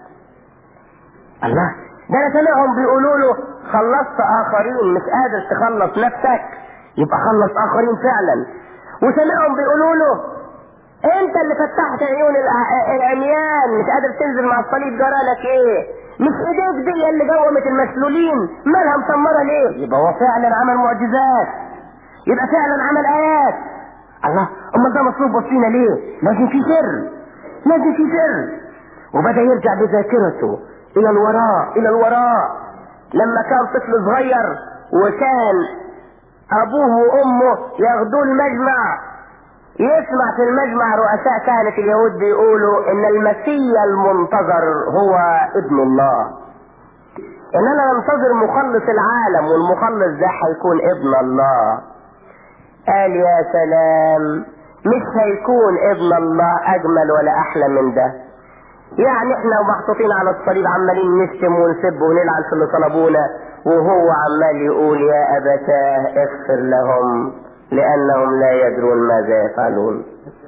الله ده انا سامعهم بيقولوا له خلصت اخرين مش قادر تخلص نفسك يبقى خلص اخرين فعلا وسامعهم بيقولوا له انت اللي فتحت عيون العميان مش قادر تنزل مع الصليب جرالك ايه مش ايديك دي اللي جومت المسلولين مالها مسمرة ليه يبقى هو فعلا عمل معجزات يبقى فعلا عمل ايات الله امال ده مطلوب وصينا ليه لازم في سر لازم في سر وبدا يرجع بذاكرته الى الوراء الى الوراء لما كان طفل صغير وكان ابوه وامه ياخدوه المجمع يسمع في المجمع رؤساء كهنة اليهود بيقولوا ان المسيا المنتظر هو ابن الله اننا ننتظر مخلص العالم والمخلص ده هيكون ابن الله قال يا سلام مش هيكون ابن الله اجمل ولا احلى من ده يعني احنا محطوطين على الصليب عمالين نشتم ونسب ونلعن في اللي طلبونا وهو عمال يقول يا ابتاه اغفر لهم لانهم لا يدرون ماذا يفعلون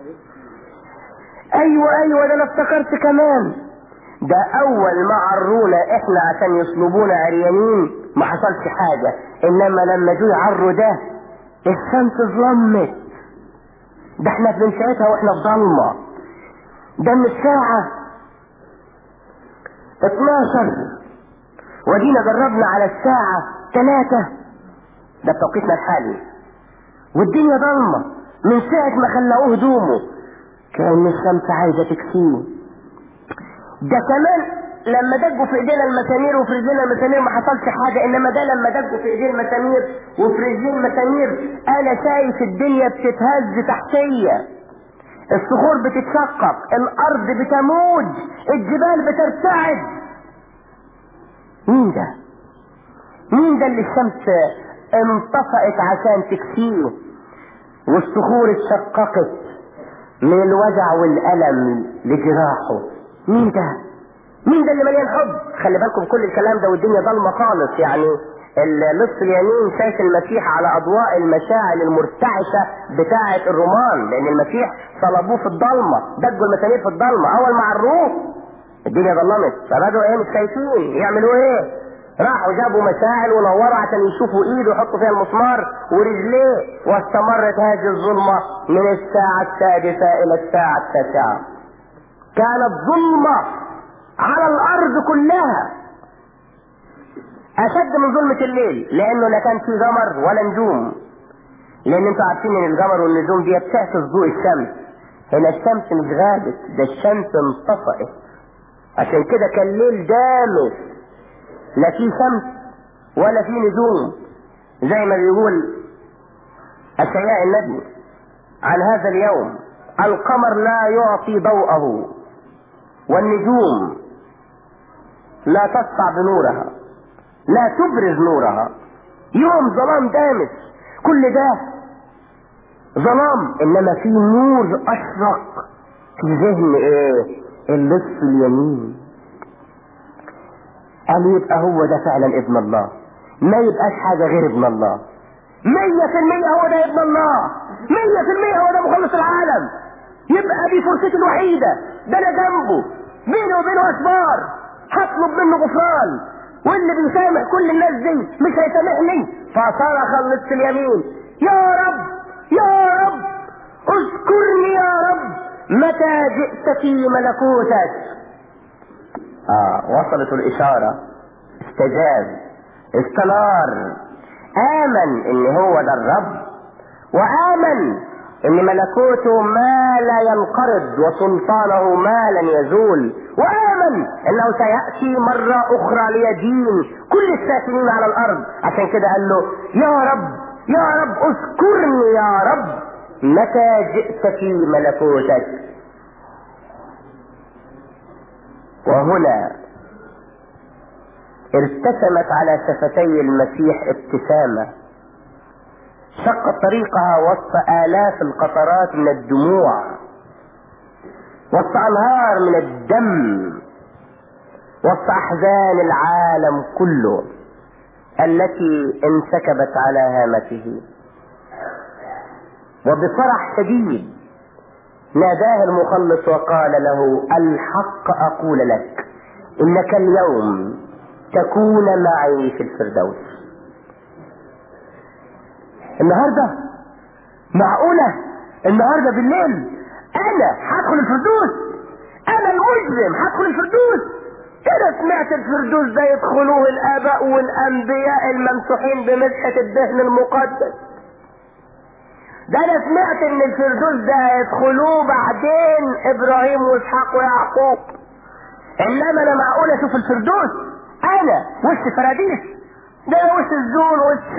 ايوه ايوه ده انا افتكرت كمان ده اول ما عرونا احنا عشان يصلبونا عريانين ما حصلش حاجة انما لما جو يعروا ده الشمس ظلمت ده احنا في ساعتها واحنا في ضلمة ده من الساعة 12 ودينا جربنا على الساعة 3 ده بتوقيتنا الحالي والدنيا ضلمة من ساعة ما خلقوه هدومه كأن الشمس عايزة تكفيه ده كمان لما دجوا في ايدينا المسامير وفي رجلنا المسامير ما حصلش حاجة انما ده لما دجوا في ايديه المسامير وفي رجلين المسامير انا شايف الدنيا بتتهز تحتية الصخور بتتشقق الارض بتموج الجبال بترتعد مين ده مين ده اللي الشمس انطفأت عشان تكفيه والصخور اتشققت من الوجع والألم لجراحه مين ده مين ده اللي مليان حب خلي بالكم كل الكلام ده والدنيا ضلمه خالص يعني النصف اليمين شايف المسيح على اضواء المشاعل المرتعشه بتاعه الرومان لان المسيح صلبوه في الضلمه دجوا المسامير في الضلمه اول مع الروح الدنيا ظلمت فبدوا ايه مش شايفين يعملوا ايه راحوا جابوا مشاعل ونوروا عشان يشوفوا ايده ويحطوا فيها المسمار ورجليه واستمرت هذه الظلمة من الساعة السادسة الى الساعة التاسعة كانت ظلمة على الارض كلها اشد من ظلمة الليل لانه لا كان في قمر ولا نجوم لان انتوا عارفين ان القمر والنجوم دي بتعكس ضوء الشمس هنا الشمس مش غابت ده الشمس انطفأت عشان كده كان الليل دامس لا في شمس ولا في نجوم زي ما بيقول أشياء النبي عن هذا اليوم القمر لا يعطي ضوءه والنجوم لا تسطع بنورها لا تبرز نورها يوم ظلام دامس كل ده ظلام انما في نور اشرق في ذهن ايه اللص اليمين قال يبقى هو ده فعلا ابن الله ما يبقاش حاجة غير ابن الله مية في المية هو ده ابن الله مية في المية هو ده مخلص العالم يبقى دي فرصتي الوحيدة ده انا جنبه بيني وبينه اسبار هطلب منه غفران واللي بيسامح كل الناس دي مش هيسامحني فصرخ اللص اليمين يا رب يا رب اذكرني يا رب متى جئت في ملكوتك اه وصلت الاشارة استجاب استنار امن ان هو ده الرب وامن ان ملكوته ما لا ينقرض وسلطانه ما لن يزول وامن انه سياتي مره اخرى ليدين كل الساكنين على الارض عشان كده قال له يا رب يا رب اذكرني يا رب متى جئت في ملكوتك وهنا ارتسمت على شفتي المسيح ابتسامة شقت طريقها وسط آلاف القطرات من الدموع وسط أنهار من الدم وسط أحزان العالم كله التي انسكبت على هامته وبفرح شديد ناداه المخلص وقال له الحق اقول لك انك اليوم تكون معي في الفردوس النهاردة معقولة النهاردة بالليل انا هدخل الفردوس انا المجرم هدخل الفردوس كده سمعت الفردوس ده يدخلوه الاباء والانبياء الممسوحين بمسحة الدهن المقدس ده انا سمعت ان الفردوس ده يدخلوه بعدين ابراهيم واسحاق ويعقوب انما انا معقول اشوف الفردوس انا وش فراديس ده انا وش الزول وش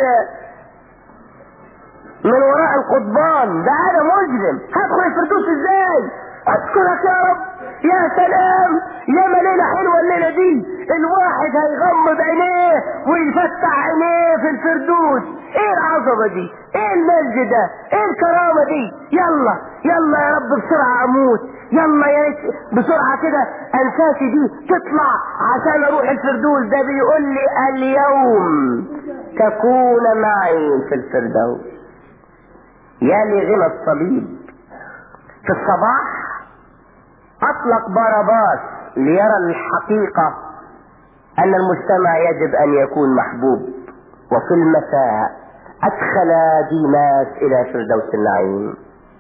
من وراء القضبان ده انا مجرم هدخل الفردوس ازاي اشكرك يا رب يا سلام يا ما ليلة حلوة الليلة دي الواحد هيغمض عينيه ويفتح عينيه في الفردوس ايه العظمة دي ايه المجد ده ايه الكرامة دي يلا يلا يا رب بسرعة اموت يلا يا ريت بسرعة كده انفاسي دي تطلع عشان اروح الفردوس ده بيقول لي اليوم تكون معي في الفردوس يا لغنى الصليب في الصباح اطلق باراباس ليرى الحقيقة ان المجتمع يجب ان يكون محبوب وفي المساء ادخل ديماس الى فردوس النعيم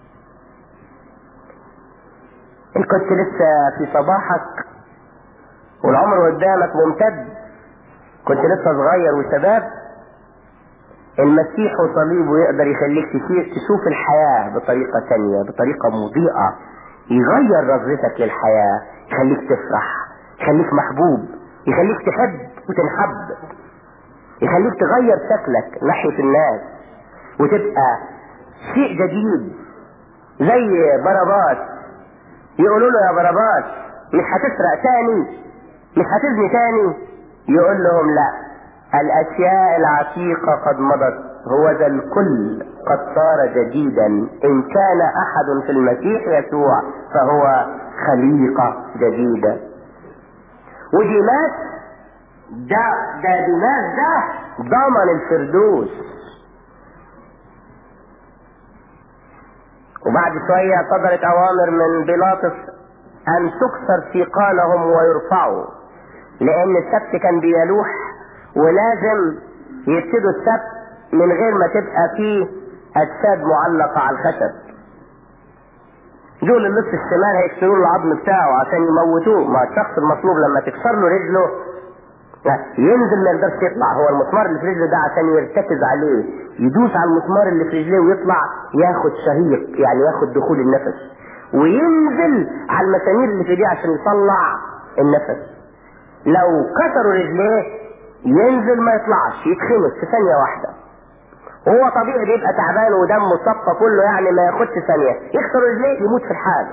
ان كنت لسه في صباحك والعمر قدامك ممتد كنت لسه صغير وشباب المسيح وصليبه يقدر يخليك تشوف الحياة بطريقة تانية بطريقة مضيئة يغير نظرتك للحياة يخليك تفرح يخليك محبوب يخليك تحب وتنحب يخليك تغير شكلك ناحية الناس وتبقى شيء جديد زي برباس يقولوا له يا برباس مش هتسرق تاني مش هتزني تاني يقول لهم لا الاشياء العتيقة قد مضت هو ذا الكل قد صار جديدا ان كان احد في المسيح يسوع فهو خليقة جديدة وديماس ده ده ديماس ده ضمن الفردوس وبعد شوية صدرت اوامر من بيلاطس ان تكسر ثقالهم ويرفعوا لان السبت كان بيلوح ولازم يبتدوا السبت من غير ما تبقى فيه اجساد معلقة على الخشب دول النص الشمال هيكسروا له العظم بتاعه عشان يموتوه ما الشخص المصلوب لما تكسر له رجله ينزل ما يقدرش يطلع هو المسمار اللي في رجله ده عشان يرتكز عليه يدوس على المسمار اللي في رجليه ويطلع ياخد شهيق يعني ياخد دخول النفس وينزل على المسامير اللي في ايديه عشان يطلع النفس لو كسروا رجليه ينزل ما يطلعش يتخنق في ثانية واحدة هو طبيعي بيبقى تعبان ودمه صفى كله يعني ما ياخدش ثانية يكسر رجليه يموت في الحال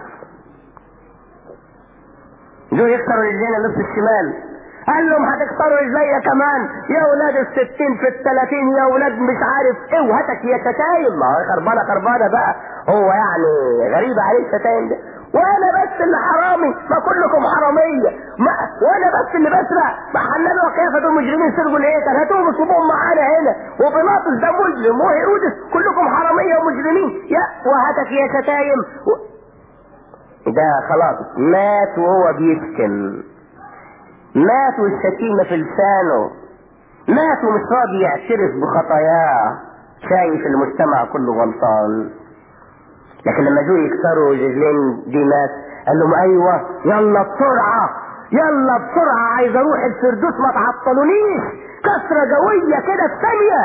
دول يكسروا رجلينا نص الشمال قال لهم هتكسروا رجليا كمان يا ولاد الستين في التلاتين يا ولاد مش عارف ايه وهاتك يا شتايم ما هو خربانه خربانه بقى هو يعني غريبة عليه الشتايم ده وانا بس اللي حرامي ما كلكم حرامية ما وانا بس اللي بسرق ما حنان وكيف دول مجرمين سرقوا الهيكل هاتوهم اصلبوهم معانا هنا وبيلاطس ده مجرم وهيرودس كلكم حرامية ومجرمين يا وهاتك يا شتايم و... ده خلاص مات وهو بيسكن مات والشتيمة في لسانه مات ومش راضي يعترف بخطاياه شايف المجتمع كله غلطان لكن لما جو يكسروا رجلين ديماس قال لهم ايوه يلا بسرعة يلا بسرعة عايز اروح الفردوس ما تعطلونيش كسرة جوية كده في ثانية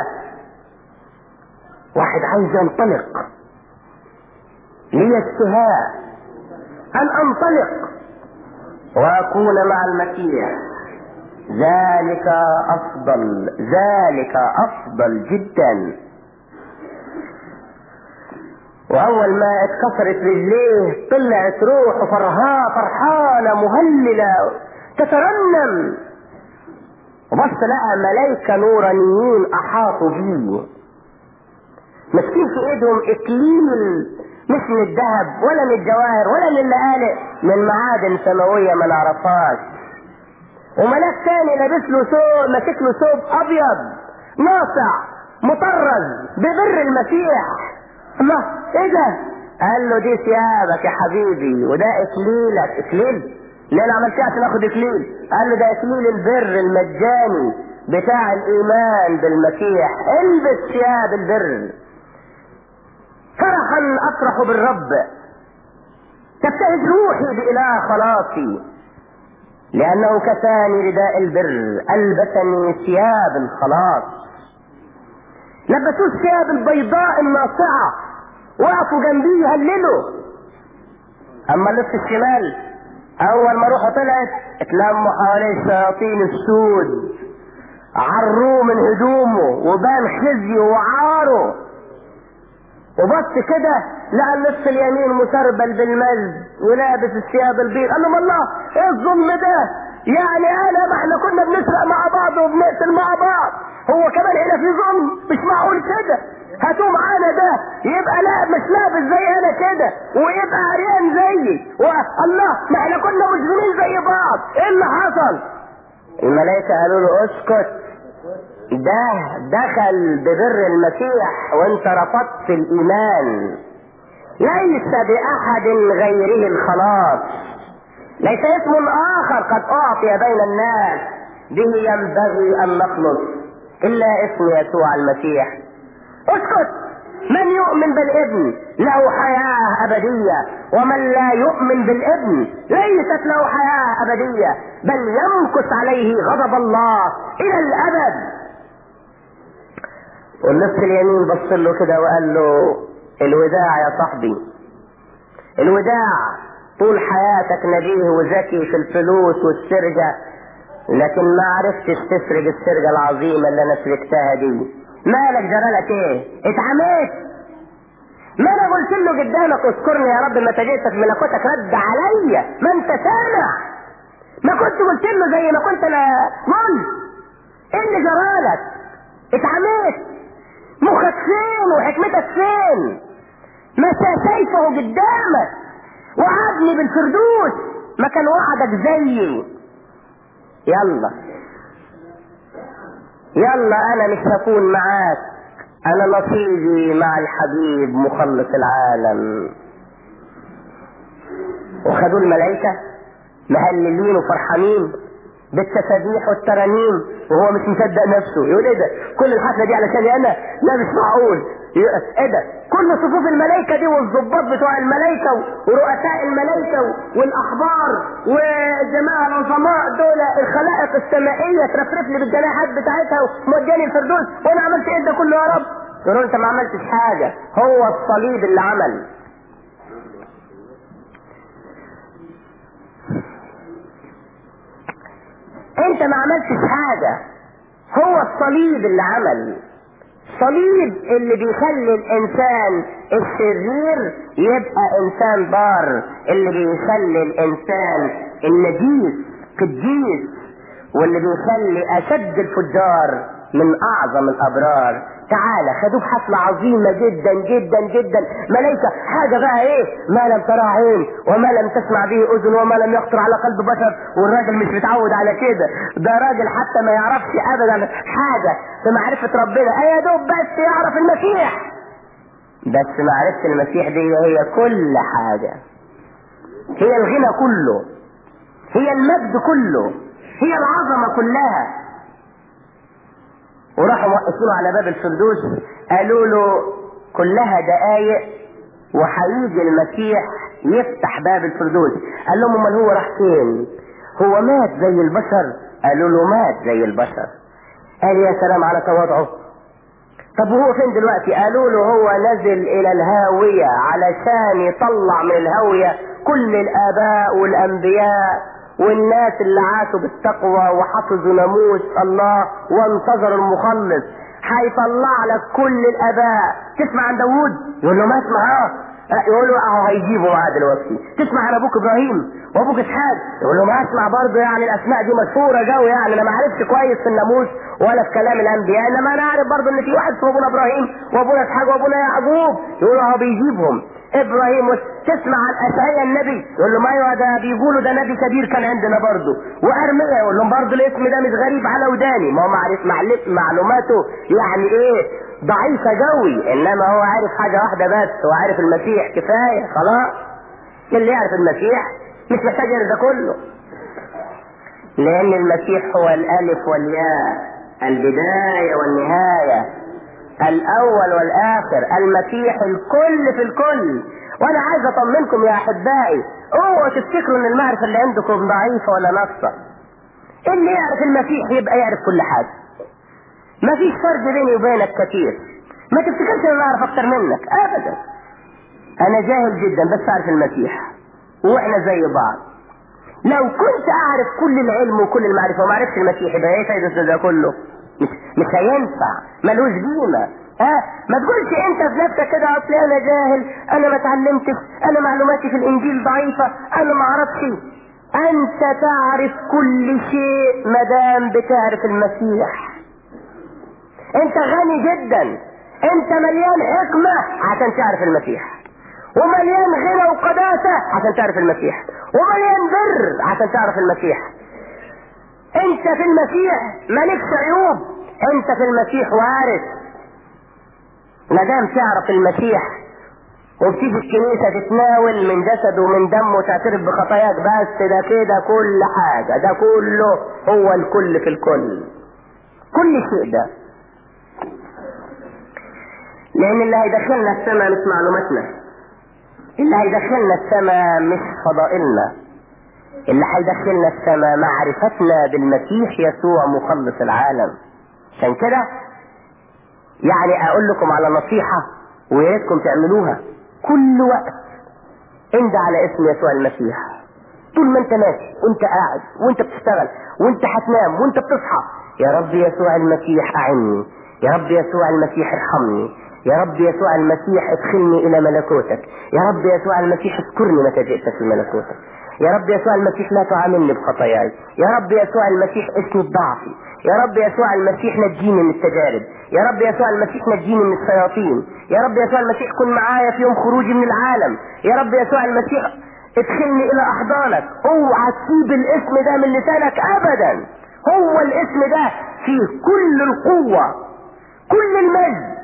واحد عايز ينطلق لي اشتهاء ان انطلق واكون مع المسيح ذلك افضل ذلك افضل جدا واول ما اتكسرت رجليه طلعت روحه فرها فرحانه مهلله تترنم وبص لقى ملايكه نورانيين احاطوا بيه ماسكين في ايدهم اكليل مش من الذهب ولا من الجواهر ولا من اللآلئ من معادن سماويه ما نعرفهاش وملاك تاني لابس له ثوب ماسك له ثوب ابيض ناصع مطرز ببر المسيح الله ايه ده قال له دي ثيابك يا حبيبي وده اكليلك اكليل ليه انا عملت عشان اخد اكليل قال له ده اكليل البر المجاني بتاع الايمان بالمسيح البس ثياب البر فرحا افرح بالرب تبتهج روحي باله خلاصي لانه كساني رداء البر البسني ثياب الخلاص لبسوه الثياب البيضاء الناصعه وقفوا جنبيه يهللوا اما اللص الشمال اول ما روحه طلعت اتلموا حواليه الشياطين السود عروه من هدومه وبان خزيه وعاره وبص كده لقى النصف اليمين مسربل بالمجد ولابس الثياب البيض قال لهم الله ايه الظلم ده يعني انا ما احنا كنا بنسرق مع بعض وبنقتل مع بعض هو كمان هنا في ظلم مش معقول كده هاتوه معانا ده يبقى لا مش لابس زي انا كده ويبقى عريان زيي والله ما احنا كنا مجرمين زي بعض ايه اللي حصل الملائكه قالوا له اسكت ده دخل ببر المسيح وانت رفضت الايمان ليس باحد غيره الخلاص ليس اسم اخر قد اعطي بين الناس به ينبغي ان نخلص الا اسم يسوع المسيح اسكت من يؤمن بالابن له حياة أبدية ومن لا يؤمن بالابن ليست له حياة أبدية بل يمكث عليه غضب الله إلى الأبد والنصف اليمين بص له كده وقال له الوداع يا صاحبي الوداع طول حياتك نبيه وذكي في الفلوس والسرقة لكن ما عرفتش تسرق السرقة العظيمة اللي انا سرقتها دي مالك جرالك ايه اتعميت ما انا قلت له قدامك اذكرني يا رب متى جئتك ملكوتك رد عليا ما انت سامع ما كنت قلت له زي ما كنت انا قلت ايه اللي جرالك اتعميت مخك فين وحكمتك فين ما شايفه قدامك وعدني بالفردوس ما كان وعدك زيي يلا يلا انا مش هكون معاك انا نصيبي مع الحبيب مخلص العالم وخدوا الملائكة مهللين وفرحانين بالتسابيح والترانيم وهو مش مصدق نفسه يقول ايه ده كل الحفله دي علشان انا لا مش معقول ايه ده كل صفوف الملائكه دي والظباط بتوع الملائكه ورؤساء الملائكه والاحبار والجماعه العظماء دول الخلائق السمائيه ترفرف لي بالجناحات بتاعتها ومودياني الفردوس وانا عملت ايه ده كله يا رب يقولوا انت ما عملتش حاجه هو الصليب اللي عمل انت ما عملتش حاجة هو الصليب اللي عمل صليب اللي بيخلي الانسان الشرير يبقى انسان بار اللي بيخلي الانسان النجيس قديس واللي بيخلي اشد الفجار من اعظم الابرار تعالى خدوه حفلة عظيمة جدا جدا جدا ملائكة حاجة بقى ايه ما لم ترى عين وما لم تسمع به اذن وما لم يخطر على قلب بشر والراجل مش متعود على كده ده راجل حتى ما يعرفش ابدا حاجة في معرفة ربنا اي دوب بس يعرف المسيح بس معرفة المسيح دي هي كل حاجة هي الغنى كله هي المجد كله هي العظمة كلها وراحوا موقفينه على باب الفردوس قالوا له كلها دقايق وهيجي المسيح يفتح باب الفردوس قال لهم امال هو راح فين هو مات زي البشر قالوا له مات زي البشر قال يا سلام على تواضعه طب وهو فين دلوقتي قالوا له هو نزل الى الهاوية علشان يطلع من الهاوية كل الاباء والانبياء والناس اللي عاشوا بالتقوى وحفظوا ناموس الله وانتظروا المخلص هيطلع لك كل الاباء تسمع عن داوود يقول له ما اسمع اه يقول له اهو هيجيبه معاه دلوقتي تسمع عن ابوك ابراهيم وابوك اسحاق يقول له ما اسمع برضه يعني الاسماء دي مشهوره قوي يعني انا ما عرفتش كويس في الناموس ولا في كلام الانبياء انما انا عارف برضه ان في واحد اسمه ابونا ابراهيم وابونا اسحاق وابونا يعقوب يقول له اهو بيجيبهم ابراهيم تسمع عن اشعياء النبي يقول له ما ايوه ده بيقولوا ده نبي كبير كان عندنا برضه وارميا يقول لهم برضه الاسم ده مش غريب على وداني ما هو معرف معلوماته يعني ايه ضعيفة قوي انما هو عارف حاجة واحدة بس هو عارف المسيح كفاية خلاص اللي يعرف المسيح مش محتاج ده كله لان المسيح هو الالف والياء البداية والنهاية الاول والاخر المسيح الكل في الكل وانا عايز اطمنكم يا احبائي اوعوا تفتكروا ان المعرفة اللي عندكم ضعيفة ولا ناقصة اللي يعرف المسيح يبقى يعرف كل حاجة ما فيش فرق بيني وبينك كتير ما تفتكرش ان انا اعرف اكتر منك ابدا انا جاهل جدا بس اعرف المسيح واحنا زي بعض لو كنت اعرف كل العلم وكل المعرفه وما عرفتش المسيح يبقى ايه فايده ده كله مش مش هينفع ملوش قيمه ها ما تقولش انت في نفسك كده اصل انا جاهل انا ما اتعلمتش انا معلوماتي في الانجيل ضعيفه انا ما اعرفش انت تعرف كل شيء ما دام بتعرف المسيح انت غني جدا انت مليان حكمة عشان تعرف المسيح ومليان غنى وقداسة عشان تعرف المسيح ومليان بر عشان تعرف المسيح انت في المسيح مالكش عيوب انت في المسيح وارث ما دام تعرف المسيح وبتيجي الكنيسة تتناول من جسده ومن دمه وتعترف بخطاياك بس ده كده كل حاجة ده كله هو الكل في الكل كل شيء ده لان اللي هيدخلنا السماء مش معلوماتنا اللي هيدخلنا السماء مش فضائلنا اللي هيدخلنا السماء معرفتنا بالمسيح يسوع مخلص العالم عشان كده يعني اقول لكم على نصيحة ويا ريتكم تعملوها كل وقت اندى على اسم يسوع المسيح طول ما انت ماشي وانت قاعد وانت بتشتغل وانت هتنام وانت بتصحى يا رب يسوع المسيح اعني يا رب يسوع المسيح ارحمني يا رب يسوع المسيح ادخلني الى ملكوتك يا رب يسوع المسيح اذكرني متى جئت في ملكوتك يا رب يسوع المسيح لا تعاملني بخطاياي يا رب يسوع المسيح اسند ضعفي يا رب يسوع المسيح نجيني من التجارب يا رب يسوع المسيح نجيني من الشياطين يا رب يسوع المسيح كن معايا في يوم خروجي من العالم يا رب يسوع المسيح ادخلني الى احضانك اوعى تسيب الاسم ده من لسانك ابدا هو الاسم ده فيه كل القوة كل المجد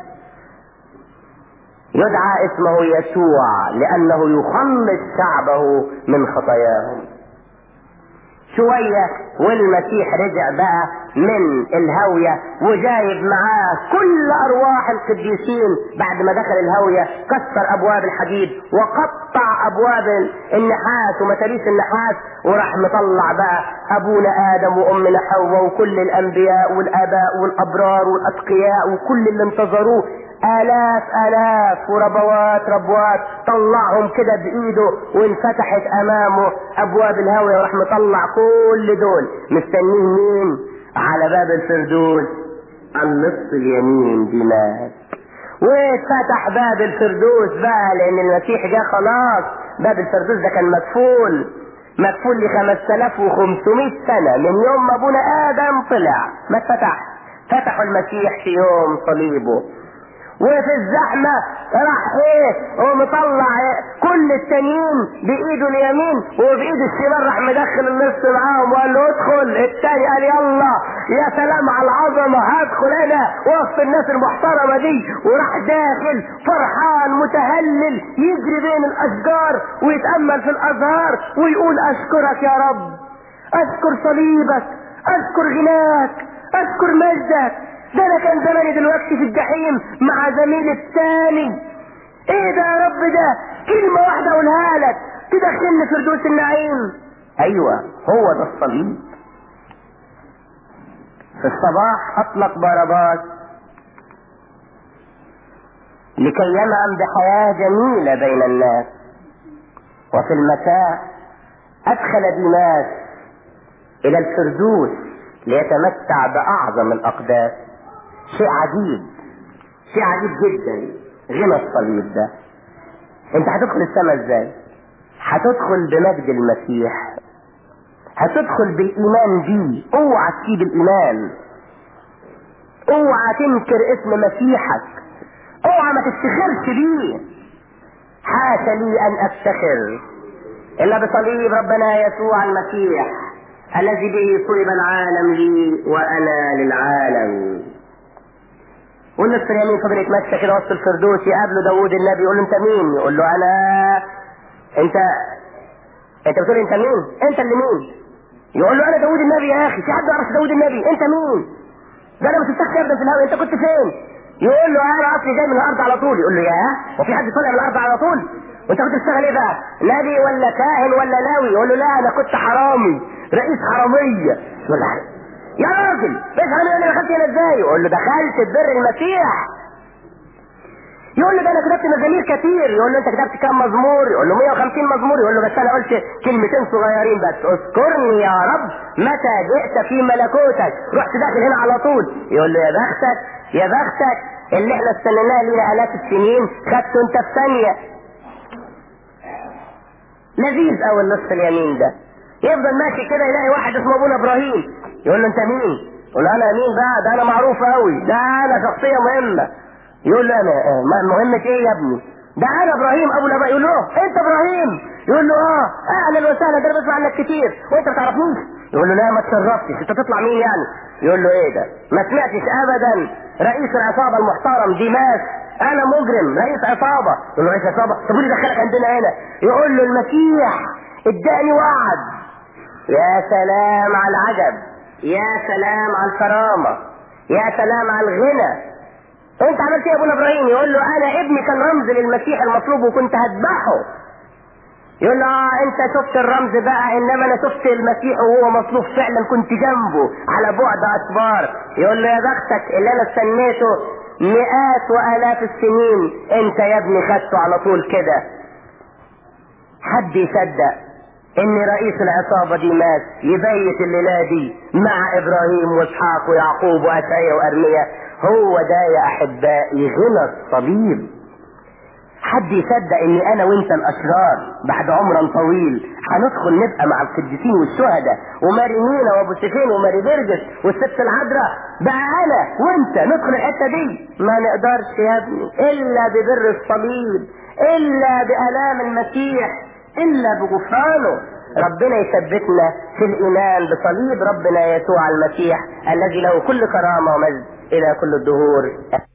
يدعى اسمه يسوع لانه يخلص شعبه من خطاياهم شوية والمسيح رجع بقى من الهوية وجايب معاه كل أرواح القديسين بعد ما دخل الهوية كسر أبواب الحديد وقطع أبواب النحاس ومتاريس النحاس وراح مطلع بقى أبونا آدم وأمنا حواء وكل الأنبياء والآباء والأبرار والأتقياء وكل اللي انتظروه آلاف آلاف وربوات ربوات طلعهم كده بإيده وانفتحت أمامه أبواب الهوية وراح مطلع كل دول مستنيه مين على باب الفردوس النصف اليمين دماغ واتفتح باب الفردوس بقى لأن المسيح جه خلاص باب الفردوس ده كان مدفون مدفون ل 5500 سنة من يوم ما أبونا آدم طلع ما اتفتح فتحوا المسيح في يوم صليبه وفي الزحمة راح ايه ومطلع إيه كل التانيين بايده اليمين وبايده الشمال راح مدخل النص معاهم وقال له ادخل التاني قال يلا يا سلام على العظمة هدخل انا وسط الناس المحترمة دي وراح داخل فرحان متهلل يجري بين الاشجار ويتأمل في الازهار ويقول اشكرك يا رب اشكر صليبك اشكر غناك اشكر مجدك ده انا كان زماني دلوقتي في الجحيم مع زميلي الثاني ايه ده يا رب ده كلمة واحدة اقولها لك تدخلني فردوس النعيم ايوه هو ده الصليب في الصباح اطلق بارباس لكي ينعم بحياة جميلة بين الناس وفي المساء ادخل ديماس الى الفردوس ليتمتع باعظم الاقداس شيء عجيب شيء عجيب جدا غنى الصليب ده انت هتدخل السماء ازاي هتدخل بمجد المسيح هتدخل بالايمان بيه اوعى تسيب الايمان اوعى تنكر اسم مسيحك اوعى ما تفتخرش بيه حاشا لي ان افتخر الا بصليب ربنا يسوع المسيح الذي به صلب العالم لي وانا للعالم والنصف اليمين فضل يتمشى كده وسط الفردوس يقابله داوود النبي يقول له انت مين؟ يقول له انا انت انت بتقول انت مين؟ انت اللي مين؟ يقول له انا داوود النبي يا اخي في حد يعرف داوود النبي انت مين؟ ده انا ما شفتكش ابدا في الهواء انت كنت فين؟ يقول له انا اصلي جاي من الارض على طول يقول له يا وفي حد طالع من الارض على طول؟ وانت كنت بتشتغل ايه بقى؟ نبي ولا كاهن ولا لاوي؟ يقول له لا انا كنت حرامي رئيس حراميه يقول له يا راجل افهم انا دخلت هنا ازاي يقول له دخلت ببر المسيح يقول له ده انا كتبت مزامير كتير يقول له انت كتبت كام مزمور يقول له 150 مزمور يقول له بس انا قلت كلمتين صغيرين بس اذكرني يا رب متى جئت في ملكوتك رحت داخل هنا على طول يقول له يا بختك يا بختك اللي احنا استنيناه لينا الاف السنين خدته انت في ثانيه لذيذ قوي النصف اليمين ده يفضل ماشي كده يلاقي واحد اسمه ابونا ابراهيم يقول له انت مين؟ يقول له انا مين بقى؟ ده انا معروف قوي ده انا شخصيه مهمه يقول له انا مهمه ايه يا ابني؟ ده انا ابراهيم ابو الاباء يقول له انت ابراهيم يقول له اه اهلا وسهلا ده بسمع عنك كتير وانت ما تعرفنيش يقول له لا ما تشرفتش انت تطلع مين يعني يقول له ايه ده ما سمعتش ابدا رئيس العصابه المحترم ديماس انا مجرم رئيس عصابه يقول له رئيس عصابه طب وليه دخلك عندنا هنا يقول له المسيح اداني وعد يا سلام على العجب يا سلام على الكرامه يا سلام على الغنى انت عملت ايه يا ابونا ابراهيم يقول له انا ابني كان رمز للمسيح المطلوب وكنت هذبحه يقول له اه انت شفت الرمز بقى انما انا شفت المسيح وهو مطلوب فعلا كنت جنبه على بعد اسفار يقول له يا بختك اللي انا استنيته مئات والاف السنين انت يا ابني خدته على طول كده حد يصدق ان رئيس العصابة دي مات يبيت الليلة دي مع ابراهيم واسحاق ويعقوب واشعيا وارميا هو ده يا احبائي غنى الصليب حد يصدق اني انا وانت الاشرار بعد عمر طويل هندخل نبقى مع القديسين والشهداء وماري مينا وابو سفين وماري برجس والست العذراء بقى انا وانت ندخل الحته دي ما نقدرش يا ابني الا ببر الصليب الا بالام المسيح الا بغفرانه ربنا يثبتنا في الايمان بصليب ربنا يسوع المسيح الذي له كل كرامه ومجد الى كل الدهور